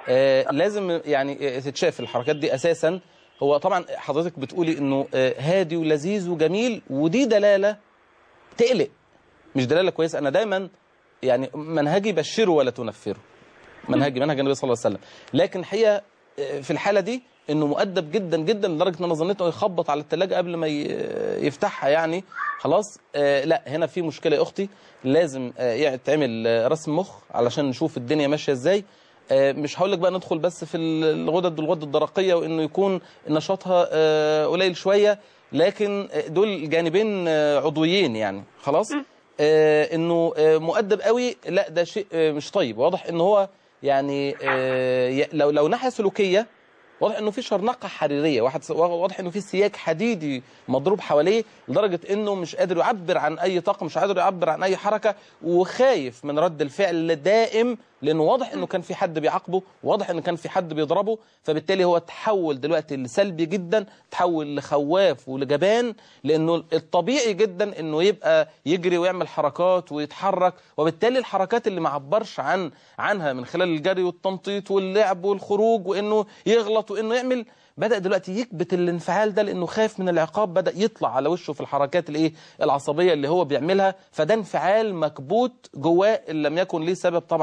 آه لازم يعني آه، تتشاف الحركات دي اساسا هو طبعا حضرتك بتقولي انه آه، هادي ولذيذ وجميل ودي دلاله تقلق مش دلاله كويسه انا دايما يعني منهجي بشره ولا تنفره منهجي منهج النبي صلى الله عليه وسلم لكن الحقيقه آه، في الحاله دي انه مؤدب جدا جدا لدرجه ان انا ظنيت انه يخبط على الثلاجه قبل ما ي- يفتحها يعني خلاص آه لا هنا في مشكله يا اختي لازم آه يتعمل آه، رسم مخ علشان نشوف الدنيا ماشيه ازاي آه، مش هقول لك بقى ندخل بس في الغدد والغدة الدرقية وانه يكون نشاطها آه، قليل شوية لكن آه، دول جانبين آه، عضويين يعني خلاص آه، انه آه، مؤدب قوي لا ده شيء آه، مش طيب واضح ان هو يعني آه، ي- لو لو ناحية سلوكية واضح انه في شرنقه حريريه واحد واضح انه في سياج حديدي مضروب حواليه لدرجه انه مش قادر يعبر عن اي طاقه مش قادر يعبر عن اي حركه وخايف من رد الفعل دائم لانه واضح انه كان في حد بيعاقبه واضح انه كان في حد بيضربه فبالتالي هو تحول دلوقتي لسلبي جدا تحول لخواف ولجبان لانه الطبيعي جدا انه يبقى يجري ويعمل حركات ويتحرك وبالتالي الحركات اللي ما عبرش عن عنها من خلال الجري والتنطيط واللعب والخروج وانه يغلط وانه يعمل بدأ دلوقتي يكبت الانفعال ده لأنه خايف من العقاب بدأ يطلع على وشه في الحركات الايه العصبية اللي هو بيعملها فده انفعال مكبوت جواه إن لم يكن ليه سبب طبعا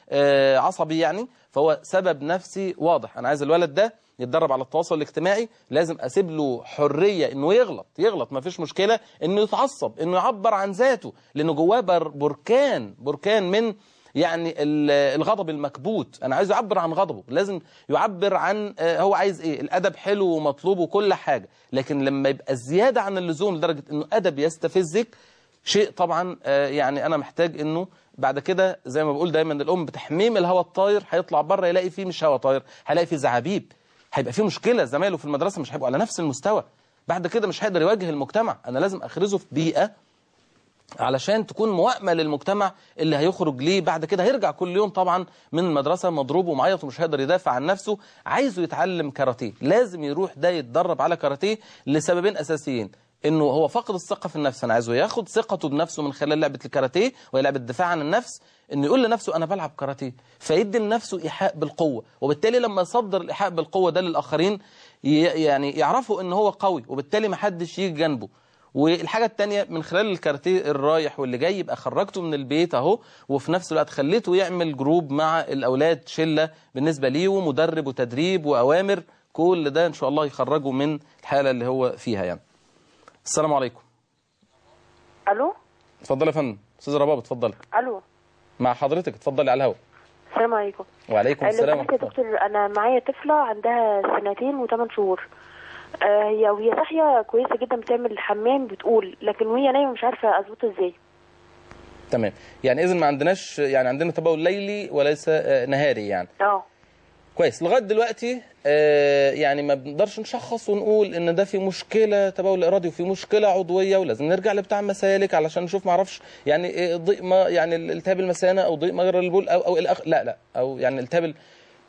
آه، عصبي يعني فهو سبب نفسي واضح انا عايز الولد ده يتدرب على التواصل الاجتماعي لازم اسيب له حريه انه يغلط يغلط ما فيش مشكله انه يتعصب انه يعبر عن ذاته لانه جواه بر- بركان بركان من يعني ال- الغضب المكبوت انا عايز يعبر عن غضبه لازم يعبر عن آه، هو عايز ايه الادب حلو ومطلوب وكل حاجه لكن لما يبقى زياده عن اللزوم لدرجه انه ادب يستفزك شيء طبعا آه، يعني انا محتاج انه بعد كده زي ما بقول دايما الام بتحميم الهواء الطاير هيطلع بره يلاقي فيه مش هواء طاير هيلاقي فيه زعابيب هيبقى فيه مشكله زمايله في المدرسه مش هيبقوا على نفس المستوى بعد كده مش هيقدر يواجه المجتمع انا لازم اخرزه في بيئه علشان تكون موائمه للمجتمع اللي هيخرج ليه بعد كده هيرجع كل يوم طبعا من المدرسه مضروب ومعيط ومش هيقدر يدافع عن نفسه عايزه يتعلم كاراتيه لازم يروح ده يتدرب على كاراتيه لسببين اساسيين انه هو فقد الثقه في النفس انا عايزه ياخد ثقته بنفسه من خلال لعبه الكاراتيه وهي لعبه الدفاع عن النفس انه يقول لنفسه انا بلعب كاراتيه فيدي لنفسه ايحاء بالقوه وبالتالي لما يصدر الايحاء بالقوه ده للاخرين ي- يعني يعرفوا ان هو قوي وبالتالي ما حدش يجي جنبه والحاجة التانية من خلال الكاراتيه الرايح واللي جاي يبقى خرجته من البيت اهو وفي نفس الوقت خليته يعمل جروب مع الأولاد شلة بالنسبة ليه ومدرب وتدريب وأوامر كل ده إن شاء الله يخرجه من الحالة اللي هو فيها يعني السلام عليكم الو اتفضل يا فندم استاذ رباب اتفضل الو مع حضرتك اتفضلي على الهواء السلام عليكم وعليكم آه، السلام لو سمحت يا ورحمة الله دكتور انا معايا طفله عندها سنتين وثمان شهور آه، هي وهي صاحيه كويسه جدا بتعمل الحمام بتقول لكن وهي نايمه مش عارفه اظبطها ازاي تمام يعني إذن ما عندناش يعني عندنا تبول ليلي وليس آه، نهاري يعني اه كويس لغايه دلوقتي آه، يعني ما بنقدرش نشخص ونقول ان ده في مشكله تبول ارادي وفي مشكله عضويه ولازم نرجع لبتاع مسالك علشان نشوف ما اعرفش يعني إيه ضيق ما يعني التهاب المثانه او ضيق مجرى البول او او الأخ لا لا او يعني التهاب ال-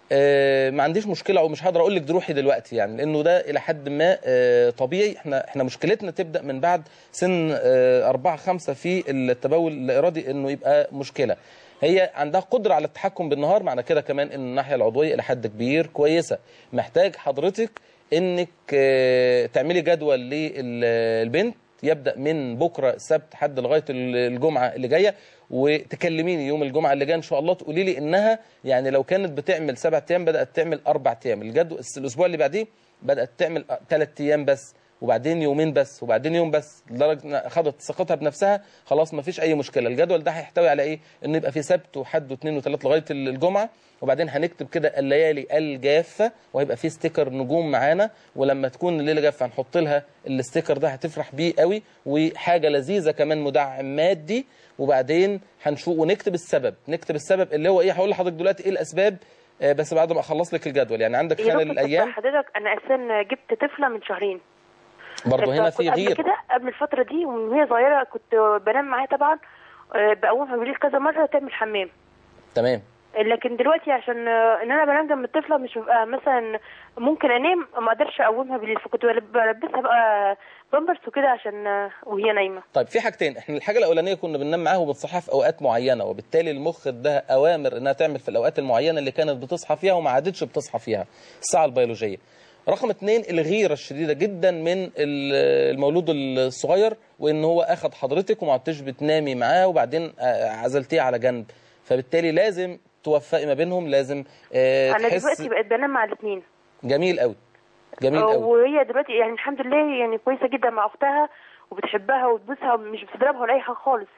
آه، ما عنديش مشكله او مش هقدر اقول لك روحي دلوقتي يعني لانه ده الى حد ما آه، طبيعي احنا احنا مشكلتنا تبدا من بعد سن آه، أربعة خمسة في التبول الارادي انه يبقى مشكله هي عندها قدره على التحكم بالنهار معنى كده كمان ان الناحيه العضويه الى حد كبير كويسه محتاج حضرتك انك آه، تعملي جدول للبنت يبدا من بكره السبت حد لغايه الجمعه اللي جايه وتكلميني يوم الجمعه اللي جايه ان شاء الله تقولي لي انها يعني لو كانت بتعمل سبع ايام بدات تعمل اربع ايام الجدول الاسبوع اللي بعديه بدات تعمل ثلاث ايام بس وبعدين يومين بس وبعدين يوم بس لدرجه ان اخذت ثقتها بنفسها خلاص ما فيش اي مشكله الجدول ده هيحتوي على ايه انه يبقى في سبت وحد واثنين وثلاث لغايه الجمعه وبعدين هنكتب كده الليالي الجافه وهيبقى في ستيكر نجوم معانا ولما تكون الليله جافه هنحط لها الستيكر ده هتفرح بيه قوي وحاجه لذيذه كمان مدعم مادي وبعدين هنشوف ونكتب السبب نكتب السبب اللي هو ايه هقول لحضرتك دلوقتي ايه الاسباب آه، بس بعد ما اخلص لك الجدول يعني عندك يا خلال دكتور طب الايام حضرتك انا اساسا جبت طفله من شهرين برضه هنا في فكنت قبل غير كده قبل الفتره دي وهي صغيره كنت بنام معاها طبعا آه، بقومها بالليل كذا مره تعمل حمام تمام لكن دلوقتي عشان آه، ان انا بنام جنب الطفله مش ببقى مثلا ممكن انام ما اقدرش اقومها بالليل فكنت بلب- بلبسها بقى بامبرز وكده عشان آه، وهي نايمه طيب في حاجتين احنا الحاجه الاولانيه كنا بننام معاها وبنصحها في اوقات معينه وبالتالي المخ اداها اوامر انها تعمل في الاوقات المعينه اللي كانت بتصحى فيها وما عادتش بتصحى فيها الساعه البيولوجيه رقم اتنين الغيره الشديده جدا من ال- المولود الصغير وان هو اخذ حضرتك وما عدتش بتنامي معاه وبعدين آه، عزلتيه على جنب فبالتالي لازم توفقي ما بينهم لازم آه، انا تحس دلوقتي بقيت بنام مع الاثنين جميل قوي جميل قوي وهي دلوقتي يعني الحمد لله يعني كويسه جدا مع اختها وبتحبها وتبوسها مش بتضربها ولا اي حاجه خالص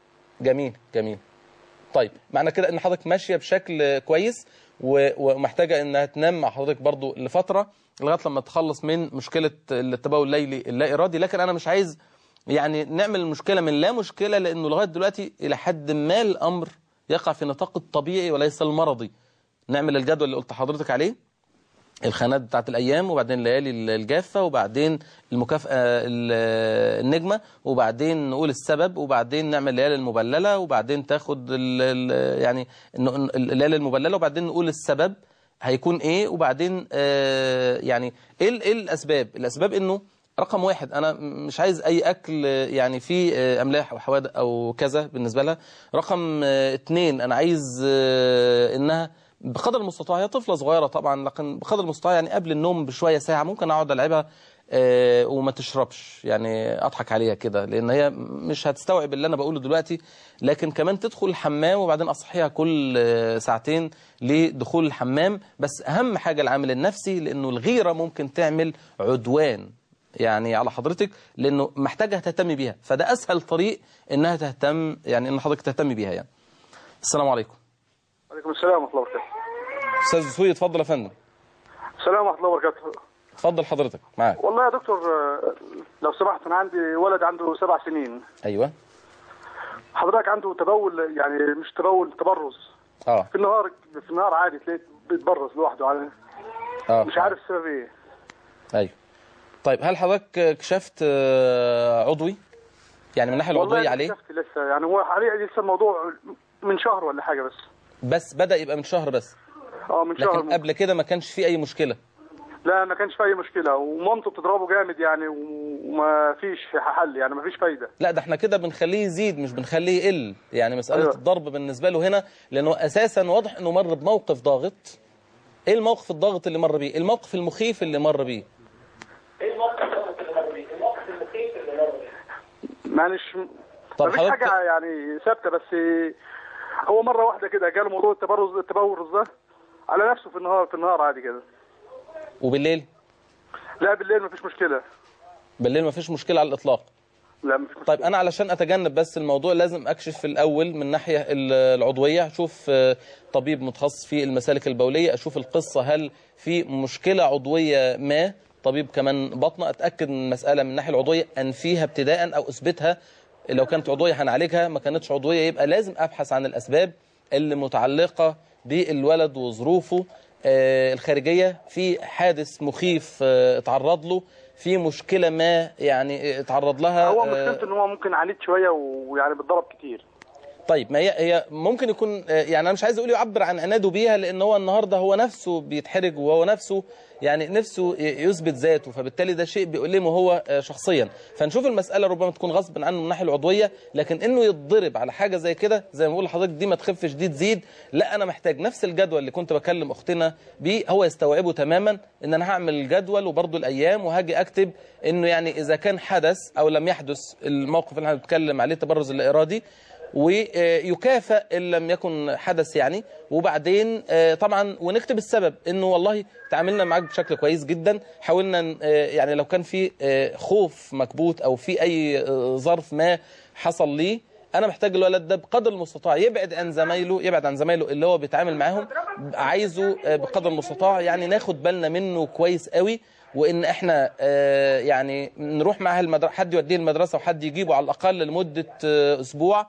جميل جميل طيب معنى كده ان حضرتك ماشيه بشكل كويس و- ومحتاجه انها تنام مع حضرتك برضو لفتره لغايه لما تخلص من مشكله التبول الليلي اللا ارادي لكن انا مش عايز يعني نعمل المشكله من لا مشكله لانه لغايه دلوقتي الى حد ما الامر يقع في نطاق الطبيعي وليس المرضي نعمل الجدول اللي قلت لحضرتك عليه الخانات بتاعت الايام وبعدين الليالي الجافه وبعدين المكافاه ال- النجمه وبعدين نقول السبب وبعدين نعمل الليالي المبلله وبعدين تاخد ال- ال- يعني الن- الليالي المبلله وبعدين نقول السبب هيكون ايه وبعدين آه، يعني ايه ال- ايه الاسباب الاسباب انه رقم واحد انا مش عايز اي اكل آه، يعني فيه آه، املاح او حوادق او كذا بالنسبه لها رقم آه، اتنين انا عايز آه، انها بقدر المستطاع هي طفله صغيره طبعا لكن بقدر المستطاع يعني قبل النوم بشويه ساعه ممكن اقعد العبها آه، وما تشربش يعني اضحك عليها كده لان هي مش هتستوعب اللي انا بقوله دلوقتي لكن كمان تدخل الحمام وبعدين اصحيها كل آه، ساعتين لدخول الحمام بس اهم حاجه العامل النفسي لانه الغيره ممكن تعمل عدوان يعني على حضرتك لانه محتاجه تهتم بيها فده اسهل طريق انها تهتم يعني ان حضرتك تهتم بيها يعني السلام عليكم عليكم السلام ورحمة الله وبركاته استاذ سوي اتفضل يا فندم السلام ورحمة الله وبركاته اتفضل حضرتك معاك والله يا دكتور آه، لو سمحت أنا عندي ولد عنده سبع سنين ايوه حضرتك عنده تبول يعني مش تبول تبرز اه في النهار في النهار عادي تلاقيه بيتبرز لوحده يعني اه مش عارف السبب ايه ايوه طيب هل حضرتك كشفت آه، عضوي يعني من الناحيه والله العضويه عليه شفت لسه يعني هو عليه لسه الموضوع من شهر ولا حاجة بس بس بدا يبقى من شهر بس اه من شهر لكن قبل كده ما كانش فيه اي مشكله لا ما كانش في أي مشكلة ومامته بتضربه جامد يعني وما فيش حل يعني ما فيش فايدة لا ده احنا كده بنخليه يزيد مش بنخليه يقل يعني مسألة أيوة. الضرب بالنسبة له هنا لأنه أساسا واضح أنه مر بموقف ضاغط إيه الموقف الضاغط اللي مر بيه الموقف المخيف اللي مر بيه معلش طب ما فيش حضرتك- حاجة يعني ثابتة بس هو مرة واحدة كده جاله موضوع التبرز التبرز ده على نفسه في النهار في النهار عادي كده وبالليل لا بالليل ما فيش مشكلة بالليل ما فيش مشكلة على الإطلاق لا ما فيش مشكلة طيب أنا علشان أتجنب بس الموضوع لازم أكشف في الأول من الناحية ال- العضوية أشوف آه، طبيب متخصص في المسالك البولية أشوف القصة هل في مشكلة عضوية ما طبيب كمان بطنة أتأكد من المسألة من الناحية العضوية أنفيها ابتداء أو أثبتها لو كانت عضوية هنعالجها ما كانتش عضوية يبقى لازم أبحث عن الأسباب اللي متعلقة بالولد وظروفه آه، الخارجية في حادث مخيف آه، اتعرض له في مشكلة ما يعني اتعرض لها هو آه، مشكلته ان هو ممكن عنيد شوية ويعني بيتضرب كتير طيب ما هي هي ممكن يكون آه، يعني انا مش عايز اقول يعبر عن عناده بيها لان هو النهارده هو نفسه بيتحرج وهو نفسه يعني نفسه ي- يثبت ذاته فبالتالي ده شيء بيؤلمه هو آه، شخصيا فنشوف المساله ربما تكون غصب عنه من الناحيه العضويه لكن انه يتضرب على حاجه زي كده زي ما بقول لحضرتك دي ما تخفش دي تزيد لا انا محتاج نفس الجدول اللي كنت بكلم اختنا بيه هو يستوعبه تماما ان انا هعمل الجدول وبرضه الايام وهاجي اكتب انه يعني اذا كان حدث او لم يحدث الموقف اللي احنا بنتكلم عليه التبرز الارادي ويكافئ ان لم يكن حدث يعني وبعدين آه، طبعا ونكتب السبب انه والله تعاملنا معاك بشكل كويس جدا حاولنا آه، يعني لو كان في آه، خوف مكبوت او في اي آه، ظرف ما حصل ليه انا محتاج الولد ده بقدر المستطاع يبعد عن زمايله يبعد عن زمايله اللي هو بيتعامل معاهم عايزه آه، بقدر المستطاع يعني ناخد بالنا منه كويس قوي وان احنا آه، يعني نروح معاه المدرسه حد يوديه المدرسه وحد يجيبه على الاقل لمده آه، اسبوع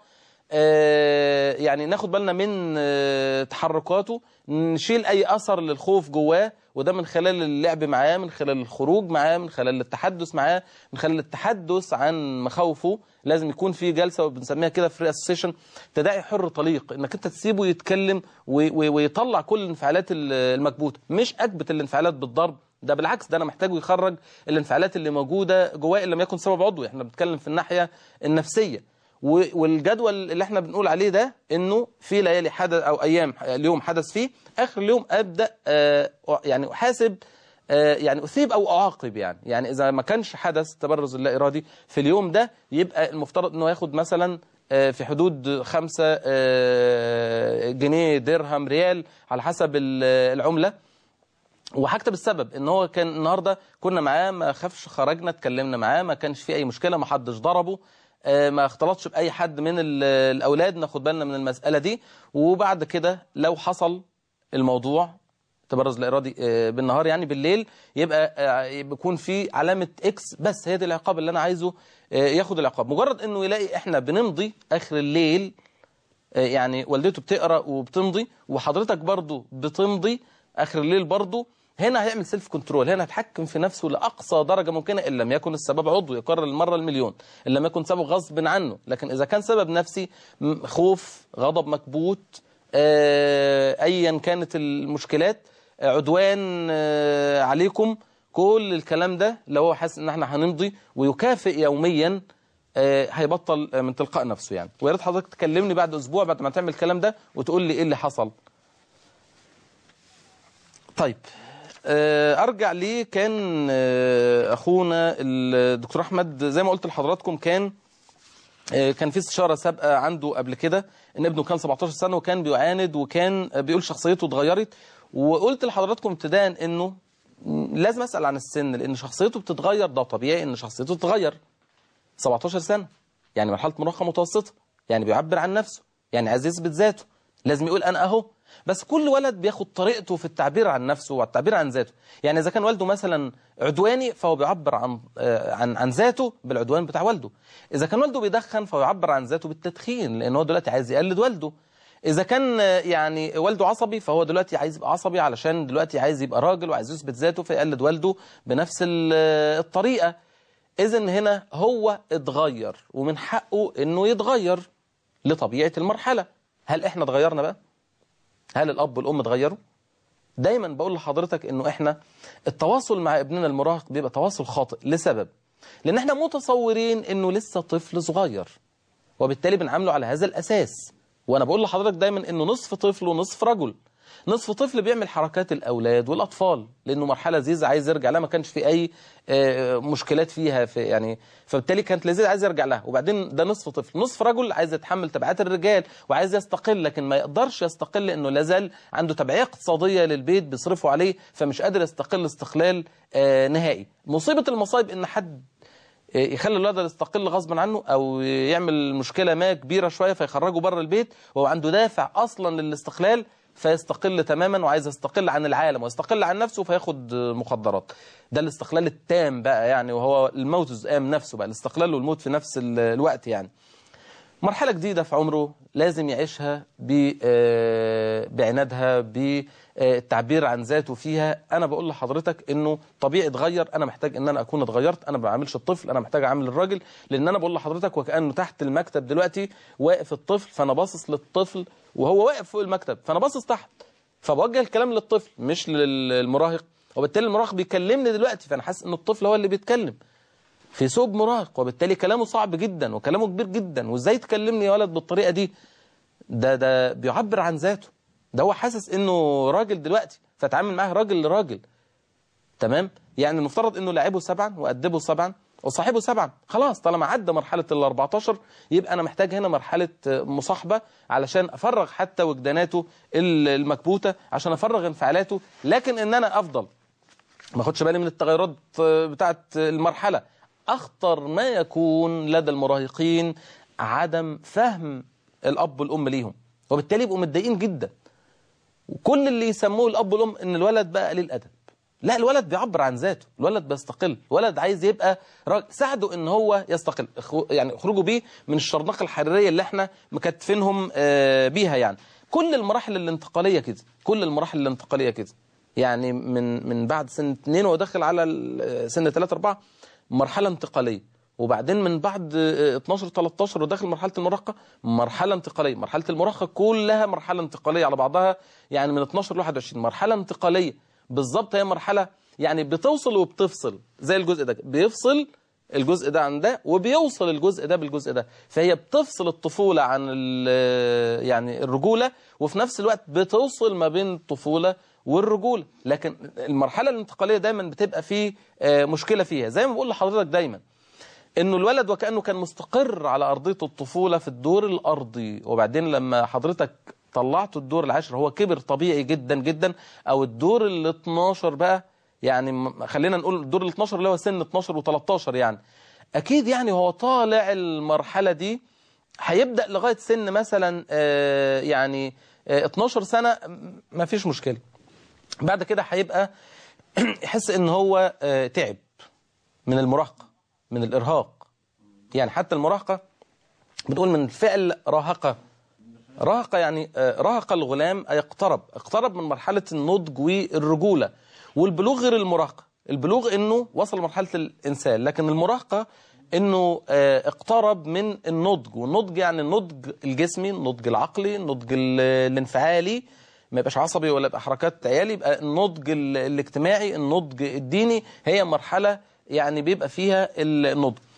آه، يعني ناخد بالنا من آه، تحركاته نشيل اي اثر للخوف جواه وده من خلال اللعب معاه من خلال الخروج معاه من خلال التحدث معاه من خلال التحدث عن مخاوفه لازم يكون في جلسه وبنسميها كده فري اسوسيشن تداعي حر طليق انك انت تسيبه يتكلم و- و- ويطلع كل الانفعالات ال- المكبوته مش اكبت الانفعالات بالضرب ده بالعكس ده انا محتاجه يخرج الانفعالات اللي موجوده جواه ان لم يكن سبب عضوي احنا بنتكلم في الناحيه النفسيه و- والجدول اللي احنا بنقول عليه ده انه في ليالي حدث او ايام اليوم حدث فيه اخر اليوم ابدا آه يعني احاسب آه يعني اثيب او اعاقب يعني يعني اذا ما كانش حدث تبرز اللا ارادي في اليوم ده يبقى المفترض انه ياخد مثلا آه، في حدود خمسة آه، جنيه درهم ريال على حسب ال- العملة وهكتب السبب ان هو كان النهارده كنا معاه ما خافش خرجنا اتكلمنا معاه ما كانش في اي مشكله ما حدش ضربه آه، ما اختلطش باي حد من ال- الاولاد ناخد بالنا من المساله دي وبعد كده لو حصل الموضوع تبرز الارادي آه، بالنهار يعني بالليل يبقى آه، بيكون في علامه اكس بس هي دي العقاب اللي انا عايزه آه، ياخد العقاب مجرد انه يلاقي احنا بنمضي اخر الليل آه، يعني والدته بتقرا وبتمضي وحضرتك برضو بتمضي اخر الليل برضو هنا هيعمل سيلف كنترول هنا هيتحكم في نفسه لاقصى درجه ممكنه ان لم يكن السبب عضوي يكرر المره المليون ان لم يكن سبب غصب عنه لكن اذا كان سبب نفسي م- خوف غضب مكبوت آه، ايا كانت المشكلات آه، عدوان آه، عليكم كل الكلام ده لو هو حاسس ان احنا هنمضي ويكافئ يوميا آه، هيبطل آه، من تلقاء نفسه يعني ويا ريت حضرتك تكلمني بعد اسبوع بعد ما تعمل الكلام ده وتقول لي ايه اللي حصل طيب آه، ارجع ليه كان آه، اخونا الدكتور احمد زي ما قلت لحضراتكم كان آه، كان في استشاره سابقه عنده قبل كده ان ابنه كان 17 سنه وكان بيعاند وكان آه، بيقول شخصيته اتغيرت وقلت لحضراتكم ابتداء انه م، لازم اسال عن السن لان شخصيته بتتغير ده طبيعي ان شخصيته تتغير 17 سنه يعني مرحله مراهقه متوسطه يعني بيعبر عن نفسه يعني عايز يثبت ذاته لازم يقول انا اهو بس كل ولد بياخد طريقته في التعبير عن نفسه والتعبير عن ذاته يعني اذا كان والده مثلا عدواني فهو بيعبر عن آه، عن عن ذاته بالعدوان بتاع والده اذا كان والده بيدخن فهو يعبر عن ذاته بالتدخين لان هو دلوقتي عايز يقلد والده اذا كان آه، يعني والده عصبي فهو دلوقتي عايز يبقى عصبي علشان دلوقتي عايز يبقى راجل وعايز يثبت ذاته فيقلد والده بنفس ال- آه، الطريقه اذا هنا هو اتغير ومن حقه انه يتغير لطبيعه المرحله هل احنا اتغيرنا بقى هل الاب والام اتغيروا دايما بقول لحضرتك انه احنا التواصل مع ابننا المراهق بيبقى تواصل خاطئ لسبب لان احنا متصورين انه لسه طفل صغير وبالتالي بنعامله على هذا الاساس وانا بقول لحضرتك دايما انه نصف طفل ونصف رجل نصف طفل بيعمل حركات الاولاد والاطفال لانه مرحله لذيذه عايز يرجع لها ما كانش في اي آه، مشكلات فيها في يعني فبالتالي كانت لذيذه عايز يرجع لها وبعدين ده نصف طفل نصف رجل عايز يتحمل تبعات الرجال وعايز يستقل لكن ما يقدرش يستقل لانه لازال عنده تبعيه اقتصاديه للبيت بيصرفوا عليه فمش قادر يستقل استقلال آه، نهائي مصيبه المصايب ان حد يخلي الولد يستقل غصبا عنه او يعمل مشكله ما كبيره شويه فيخرجه بره البيت وهو عنده دافع اصلا للاستقلال فيستقل تماما وعايز يستقل عن العالم ويستقل عن نفسه فياخد مخدرات ده الاستقلال التام بقى يعني وهو الموت الزئام نفسه بقى الاستقلال والموت في نفس ال- الوقت يعني مرحلة جديدة في عمره لازم يعيشها ب- آه، بعنادها بالتعبير عن ذاته فيها أنا بقول لحضرتك إنه طبيعي اتغير أنا محتاج إن أنا أكون اتغيرت أنا ما بعملش الطفل أنا محتاج أعمل الراجل لأن أنا بقول لحضرتك وكأنه تحت المكتب دلوقتي واقف الطفل فأنا باصص للطفل وهو واقف فوق المكتب فأنا باصص تحت فبوجه الكلام للطفل مش للمراهق وبالتالي المراهق بيكلمني دلوقتي فأنا حاسس إن الطفل هو اللي بيتكلم في ثوب مراهق وبالتالي كلامه صعب جدا وكلامه كبير جدا وازاي تكلمني يا ولد بالطريقه دي ده ده بيعبر عن ذاته ده هو حاسس انه راجل دلوقتي فتعامل معاه راجل لراجل تمام يعني المفترض انه لاعبه سبعا وادبه سبعا وصاحبه سبعا خلاص طالما عدى مرحله ال 14 يبقى انا محتاج هنا مرحله مصاحبه علشان افرغ حتى وجداناته المكبوته عشان افرغ انفعالاته لكن ان انا افضل ما اخدش بالي من التغيرات بتاعه المرحله اخطر ما يكون لدى المراهقين عدم فهم الاب والام ليهم وبالتالي يبقوا متضايقين جدا وكل اللي يسموه الاب والام ان الولد بقى قليل ادب لا الولد بيعبر عن ذاته الولد بيستقل الولد عايز يبقى راجل ساعده ان هو يستقل اخو- يعني اخرجوا بيه من الشرنقه الحراريه اللي احنا مكتفينهم آه، بيها يعني كل المراحل الانتقاليه كده كل المراحل الانتقاليه كده يعني من من بعد سن 2 وداخل على ال- سن 3 4 مرحله انتقاليه وبعدين من بعد آه، 12 13 وداخل مرحله المراهقه مرحله انتقاليه مرحله المراهقه كلها مرحله انتقاليه على بعضها يعني من 12 ل 21 مرحله انتقاليه بالظبط هي مرحله يعني بتوصل وبتفصل زي الجزء ده بيفصل الجزء ده عن ده وبيوصل الجزء ده بالجزء ده فهي بتفصل الطفولة عن ال- يعني الرجولة وفي نفس الوقت بتوصل ما بين الطفولة والرجولة لكن المرحلة الانتقالية دايما بتبقى فيه آه، مشكلة فيها زي ما بقول لحضرتك دايما انه الولد وكانه كان مستقر على ارضيه الطفوله في الدور الارضي وبعدين لما حضرتك طلعته الدور العاشر هو كبر طبيعي جدا جدا او الدور ال 12 بقى يعني م- خلينا نقول الدور ال 12 اللي هو سن 12 و13 يعني اكيد يعني هو طالع المرحله دي هيبدا لغايه سن مثلا آه، يعني آه، 12 سنه ما فيش مشكله بعد كده هيبقى يحس ان هو آه، تعب من المراهقه من الارهاق يعني حتى المراهقه بنقول من فعل راهقه راهقه يعني آه، راهق الغلام أي اقترب اقترب من مرحله النضج والرجوله والبلوغ غير المراهقه البلوغ انه وصل لمرحله الانسان لكن المراهقه انه آه، اقترب من النضج والنضج يعني النضج الجسمي النضج العقلي النضج ال- الانفعالي ما يبقاش عصبي ولا يبقى حركات عيالي يبقى النضج ال- الاجتماعي النضج الديني هي مرحله يعني بيبقى فيها النضج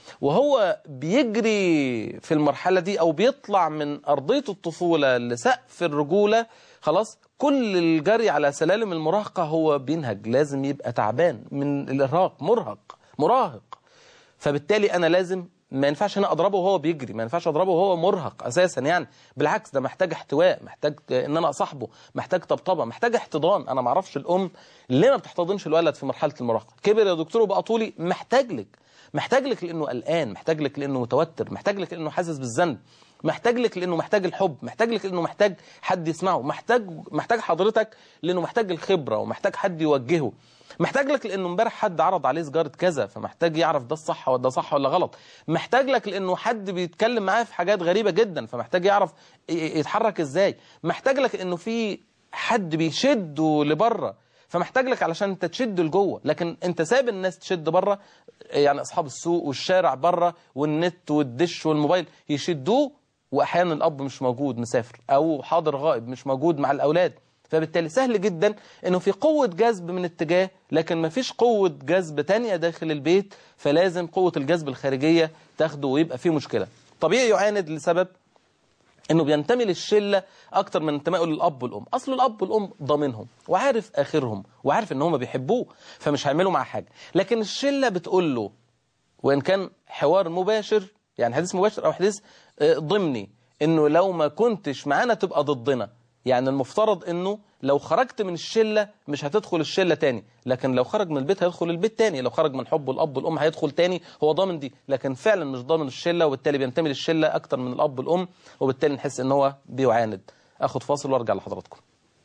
وهو بيجري في المرحلة دي أو بيطلع من أرضية الطفولة لسقف الرجولة خلاص كل الجري على سلالم المراهقة هو بينهج لازم يبقى تعبان من الإرهاق مرهق مراهق فبالتالي أنا لازم ما ينفعش هنا اضربه وهو بيجري ما ينفعش اضربه وهو مرهق اساسا يعني بالعكس ده محتاج احتواء محتاج ان انا اصاحبه محتاج طبطبه محتاج احتضان انا ما اعرفش الام ليه ما بتحتضنش الولد في مرحله المراهقه كبر يا دكتور وبقى طولي محتاج لك محتاج لك لانه قلقان محتاج لك لانه متوتر محتاج لك لانه حاسس بالذنب محتاج لك لانه محتاج الحب محتاج لك لانه محتاج حد يسمعه محتاج محتاج حضرتك لانه محتاج الخبره ومحتاج حد يوجهه محتاج لك لانه امبارح حد عرض عليه سجاره كذا فمحتاج يعرف ده الصح ولا ده صح ولا غلط محتاج لك لانه حد بيتكلم معاه في حاجات غريبه جدا فمحتاج يعرف ي- يتحرك ازاي محتاج لك انه في حد بيشده لبره فمحتاج لك علشان انت تشد لجوه لكن انت ساب الناس تشد بره يعني اصحاب السوق والشارع بره والنت والدش والموبايل يشدوه واحيانا الاب مش موجود مسافر او حاضر غائب مش موجود مع الاولاد فبالتالي سهل جدا انه في قوة جذب من اتجاه لكن ما فيش قوة جذب تانية داخل البيت فلازم قوة الجذب الخارجية تاخده ويبقى فيه مشكلة طبيعي يعاند لسبب انه بينتمي للشله اكتر من انتمائه للاب والام اصل الاب والام ضامنهم وعارف اخرهم وعارف ان هم بيحبوه فمش هيعملوا معاه حاجه لكن الشله بتقول له وان كان حوار مباشر يعني حديث مباشر او حديث آه، ضمني انه لو ما كنتش معانا تبقى ضدنا يعني المفترض انه لو خرجت من الشله مش هتدخل الشله تاني لكن لو خرج من البيت هيدخل البيت تاني لو خرج من حب الاب والام هيدخل تاني هو ضامن دي لكن فعلا مش ضامن الشله وبالتالي بينتمي للشله اكتر من الاب والام وبالتالي نحس ان هو بيعاند اخد فاصل وارجع لحضراتكم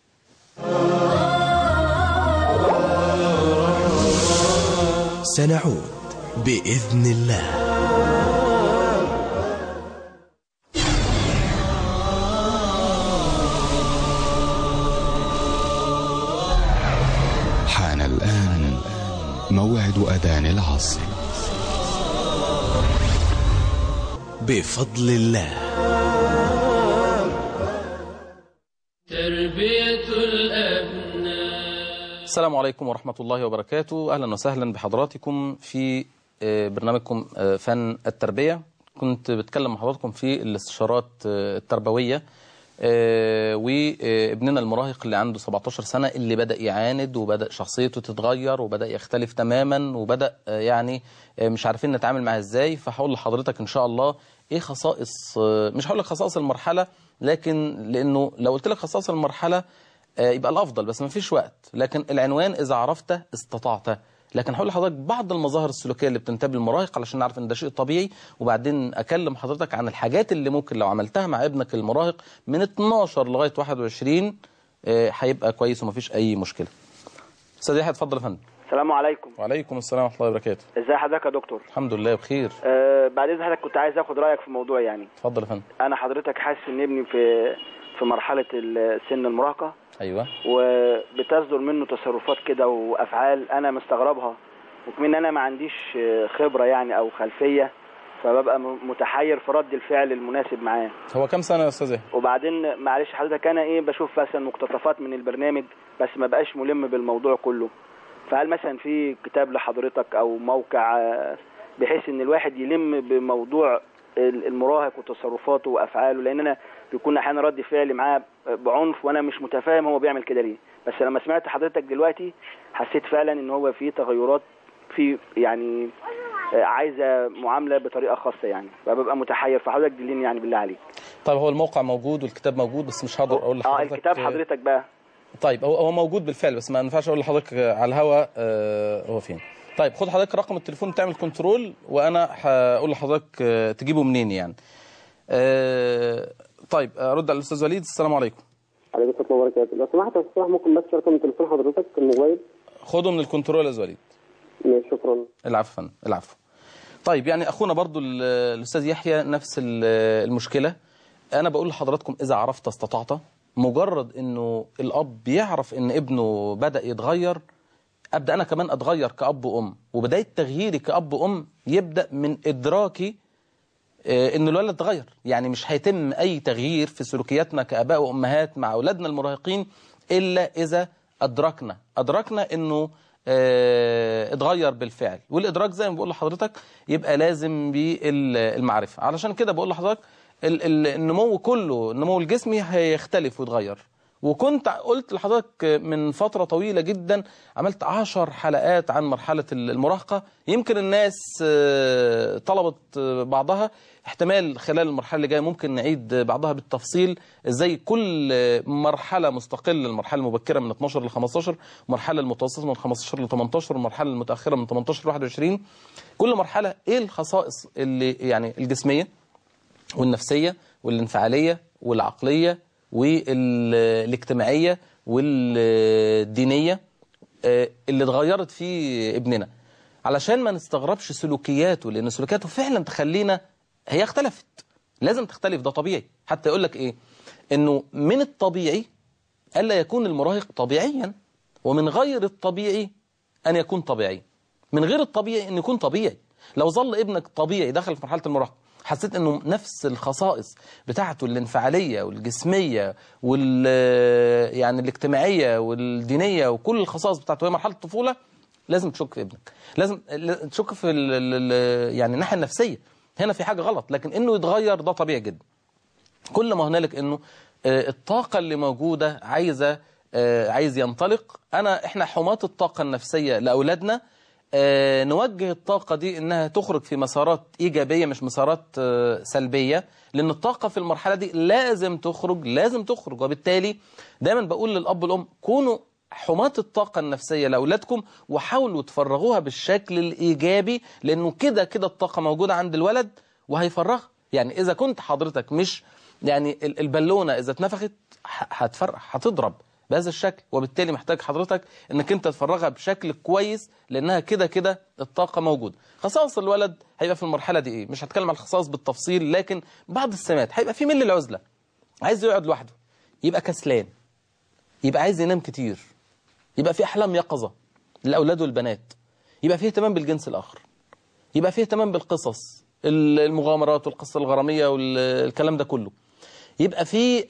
سنعود بإذن الله حان الآن موعد أذان العصر بفضل الله تربية الأبناء السلام عليكم ورحمة الله وبركاته أهلا وسهلا بحضراتكم في آه، برنامجكم آه، فن التربية كنت بتكلم مع حضراتكم في الاستشارات آه، التربوية آه، وابننا المراهق اللي عنده 17 سنة اللي بدأ يعاند وبدأ شخصيته تتغير وبدأ يختلف تماما وبدأ آه، يعني آه، مش عارفين نتعامل معاه ازاي فهقول لحضرتك ان شاء الله ايه خصائص آه، مش هقول لك خصائص المرحلة لكن لانه لو قلت لك خصائص المرحلة آه، يبقى الافضل بس ما فيش وقت لكن العنوان اذا عرفت استطعت لكن هقول لحضرتك بعض المظاهر السلوكيه اللي بتنتابي المراهق علشان نعرف ان ده شيء طبيعي وبعدين اكلم حضرتك عن الحاجات اللي ممكن لو عملتها مع ابنك المراهق من 12 لغايه 21 آه، هيبقى كويس ومفيش اي مشكله. استاذ يحيى اتفضل يا فندم. السلام عليكم وعليكم السلام ورحمه الله وبركاته. ازي حضرتك يا دكتور الحمد لله بخير. أه بعد اذن حضرتك كنت عايز اخد رايك في موضوع يعني اتفضل يا فندم. انا حضرتك حاسس ان ابني في في مرحله سن المراهقه ايوه وبتصدر منه تصرفات كده وافعال انا مستغربها وكمان انا ما عنديش آه، خبره يعني او خلفيه فببقى م- متحير في رد الفعل المناسب معاه هو كام سنه يا استاذ يحيى؟ وبعدين معلش حضرتك انا ايه بشوف مثلا مقتطفات من البرنامج بس ما بقاش ملم بالموضوع كله فهل مثلا في كتاب لحضرتك او موقع آه، بحيث ان الواحد يلم بموضوع ال- المراهق وتصرفاته وافعاله لان انا بيكون احيانا رد فعلي معاه بعنف وانا مش متفاهم هو بيعمل كده ليه بس لما سمعت حضرتك دلوقتي حسيت فعلا ان هو في تغيرات في يعني آه، عايزه معامله بطريقه خاصه يعني فببقى متحير فحضرتك دليني يعني بالله عليك طيب هو الموقع موجود والكتاب موجود بس مش هقدر اقول اه لحضرتك الكتاب حضرتك بقى طيب هو هو موجود بالفعل بس ما ينفعش اقول لحضرتك على الهوا آه، هو فين طيب خد حضرتك رقم التليفون تعمل كنترول وانا هقول لحضرتك آه، تجيبه منين يعني آه، طيب ارد على الاستاذ وليد السلام عليكم عليكم السلام وبركاته لو سمحت يا استاذ ممكن بس رقم تليفون حضرتك الموبايل خده من الكنترول يا أستاذ وليد ماشي شكرا العفو فندم، العفو طيب يعني اخونا برضو ال- الاستاذ يحيى نفس ال- المشكله انا بقول لحضراتكم اذا عرفت استطعت مجرد انه الاب يعرف ان ابنه بدا يتغير ابدا انا كمان اتغير كاب وام وبدايه تغييري كاب وام يبدا من ادراكي آه، ان الولد اتغير يعني مش هيتم اي تغيير في سلوكياتنا كاباء وامهات مع اولادنا المراهقين الا اذا ادركنا ادركنا انه آه، اتغير بالفعل والادراك زي ما بقول لحضرتك يبقى لازم بالمعرفه علشان كده بقول لحضرتك ال- ال- النمو كله النمو الجسمي هيختلف ويتغير وكنت قلت لحضرتك من فترة طويلة جدا عملت عشر حلقات عن مرحلة المراهقة يمكن الناس آه، طلبت آه، بعضها احتمال خلال المرحلة اللي جاية ممكن نعيد بعضها بالتفصيل ازاي كل آه، مرحلة مستقلة المرحلة المبكرة من 12 ل 15 المرحلة المتوسطة من 15 ل 18 المرحلة المتأخرة من 18 ل 21 كل مرحلة ايه الخصائص اللي يعني الجسمية والنفسية والانفعالية والعقلية والاجتماعية والدينية آه، اللي اتغيرت في ابننا علشان ما نستغربش سلوكياته لأن سلوكياته فعلا تخلينا هي اختلفت لازم تختلف ده طبيعي حتى يقول لك ايه انه من الطبيعي ألا يكون المراهق طبيعيا ومن غير الطبيعي أن يكون طبيعي من غير الطبيعي أن يكون طبيعي لو ظل ابنك طبيعي دخل في مرحلة المراهقة حسيت انه نفس الخصائص بتاعته الانفعاليه والجسميه وال يعني الاجتماعيه والدينيه وكل الخصائص بتاعته هي مرحله الطفوله لازم تشك في ابنك لازم ل- تشك في ال ال يعني الناحيه النفسيه هنا في حاجه غلط لكن انه يتغير ده طبيعي جدا كل ما هنالك انه آه، الطاقه اللي موجوده عايزه آه، عايز ينطلق انا احنا حماة الطاقه النفسيه لاولادنا آه، نوجه الطاقة دي إنها تخرج في مسارات إيجابية مش مسارات آه، سلبية لأن الطاقة في المرحلة دي لازم تخرج لازم تخرج وبالتالي دايما بقول للأب والأم كونوا حماة الطاقة النفسية لأولادكم وحاولوا تفرغوها بالشكل الإيجابي لأنه كده كده الطاقة موجودة عند الولد وهيفرغها يعني إذا كنت حضرتك مش يعني ال- البالونة إذا اتنفخت ه- هتفرح هتضرب بهذا الشكل وبالتالي محتاج حضرتك انك انت تفرغها بشكل كويس لانها كده كده الطاقه موجوده خصائص الولد هيبقى في المرحله دي ايه مش هتكلم عن الخصائص بالتفصيل لكن بعض السمات هيبقى في مل العزله عايز يقعد لوحده يبقى كسلان يبقى عايز ينام كتير يبقى في احلام يقظه للاولاد والبنات يبقى فيه اهتمام بالجنس الاخر يبقى فيه اهتمام بالقصص المغامرات والقصه الغراميه والكلام ده كله يبقى في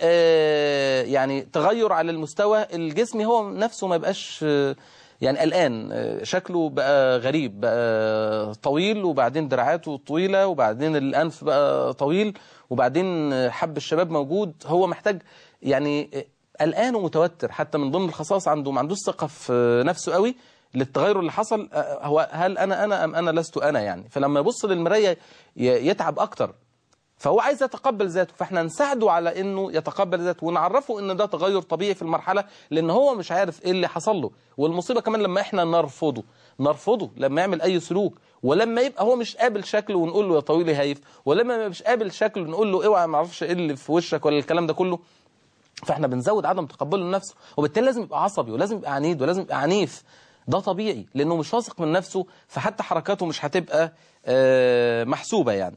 آه، يعني تغير على المستوى الجسمي هو نفسه ما يبقاش آه، يعني قلقان آه، شكله بقى غريب بقى طويل وبعدين دراعاته طويلة وبعدين الأنف بقى طويل وبعدين آه، حب الشباب موجود هو محتاج يعني آه، قلقان ومتوتر حتى من ضمن الخصائص عنده ما عندوش ثقة في نفسه قوي للتغير اللي حصل آه، هو هل أنا أنا أم أنا لست أنا يعني فلما يبص للمراية ي- يتعب أكتر فهو عايز يتقبل ذاته فاحنا نساعده على انه يتقبل ذاته ونعرفه ان ده تغير طبيعي في المرحله لان هو مش عارف ايه اللي حصل له والمصيبه كمان لما احنا نرفضه نرفضه لما يعمل اي سلوك ولما يبقى هو مش قابل شكله ونقول له يا طويل هايف ولما ما مش قابل شكله نقول له اوعى ما اعرفش ايه اللي في وشك ولا الكلام ده كله فاحنا بنزود عدم تقبله لنفسه وبالتالي لازم يبقى عصبي ولازم يبقى عنيد ولازم يبقى عنيف ده طبيعي لانه مش واثق من نفسه فحتى حركاته مش هتبقى آه، محسوبه يعني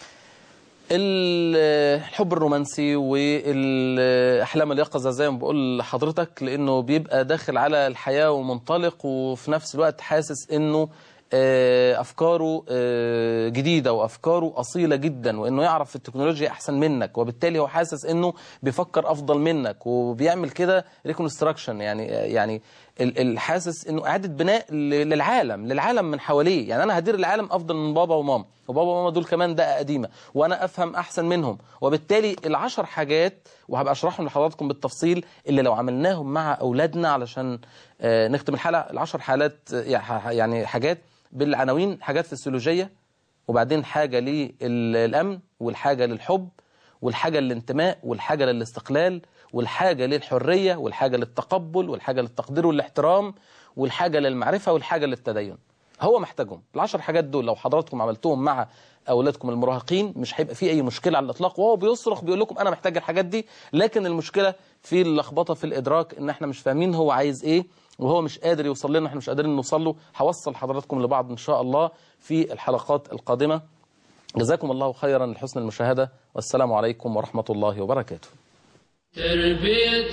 ال- الحب الرومانسي والاحلام اليقظه زي ما بقول لحضرتك لانه بيبقى داخل على الحياه ومنطلق وفي نفس الوقت حاسس انه آه، افكاره آه، جديده وافكاره اصيله جدا وانه يعرف في التكنولوجيا احسن منك وبالتالي هو حاسس انه بيفكر افضل منك وبيعمل كده ريكونستراكشن يعني يعني ال- ال- حاسس انه اعاده بناء ل- للعالم للعالم من حواليه يعني انا هدير العالم افضل من بابا وماما وبابا وماما دول كمان دقه قديمه وانا افهم احسن منهم وبالتالي العشر حاجات وهبقى اشرحهم لحضراتكم بالتفصيل اللي لو عملناهم مع اولادنا علشان آه، نختم الحلقه العشر حالات آه، يعني حاجات بالعناوين حاجات فسيولوجيه وبعدين حاجه للامن والحاجه للحب والحاجة للانتماء والحاجة للاستقلال والحاجة للحرية والحاجة للتقبل والحاجة للتقدير والاحترام والحاجة للمعرفة والحاجة للتدين هو محتاجهم العشر حاجات دول لو حضراتكم عملتهم مع أولادكم المراهقين مش هيبقى في أي مشكلة على الإطلاق وهو بيصرخ بيقول لكم أنا محتاج الحاجات دي لكن المشكلة في اللخبطة في الإدراك إن إحنا مش فاهمين هو عايز إيه وهو مش قادر يوصل لنا إحنا مش قادرين نوصل له هوصل حضراتكم لبعض إن شاء الله في الحلقات القادمة جزاكم الله خيرا لحسن المشاهدة والسلام عليكم ورحمة الله وبركاته تربية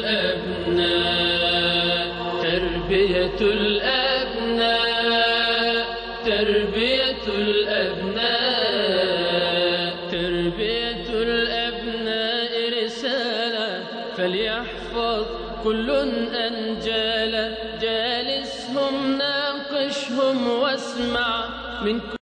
الأبناء تربية الأبناء تربية الأبناء تربية الأبناء رسالة فليحفظ كل أنجالا جالسهم اسألهم ناقشهم واسمع من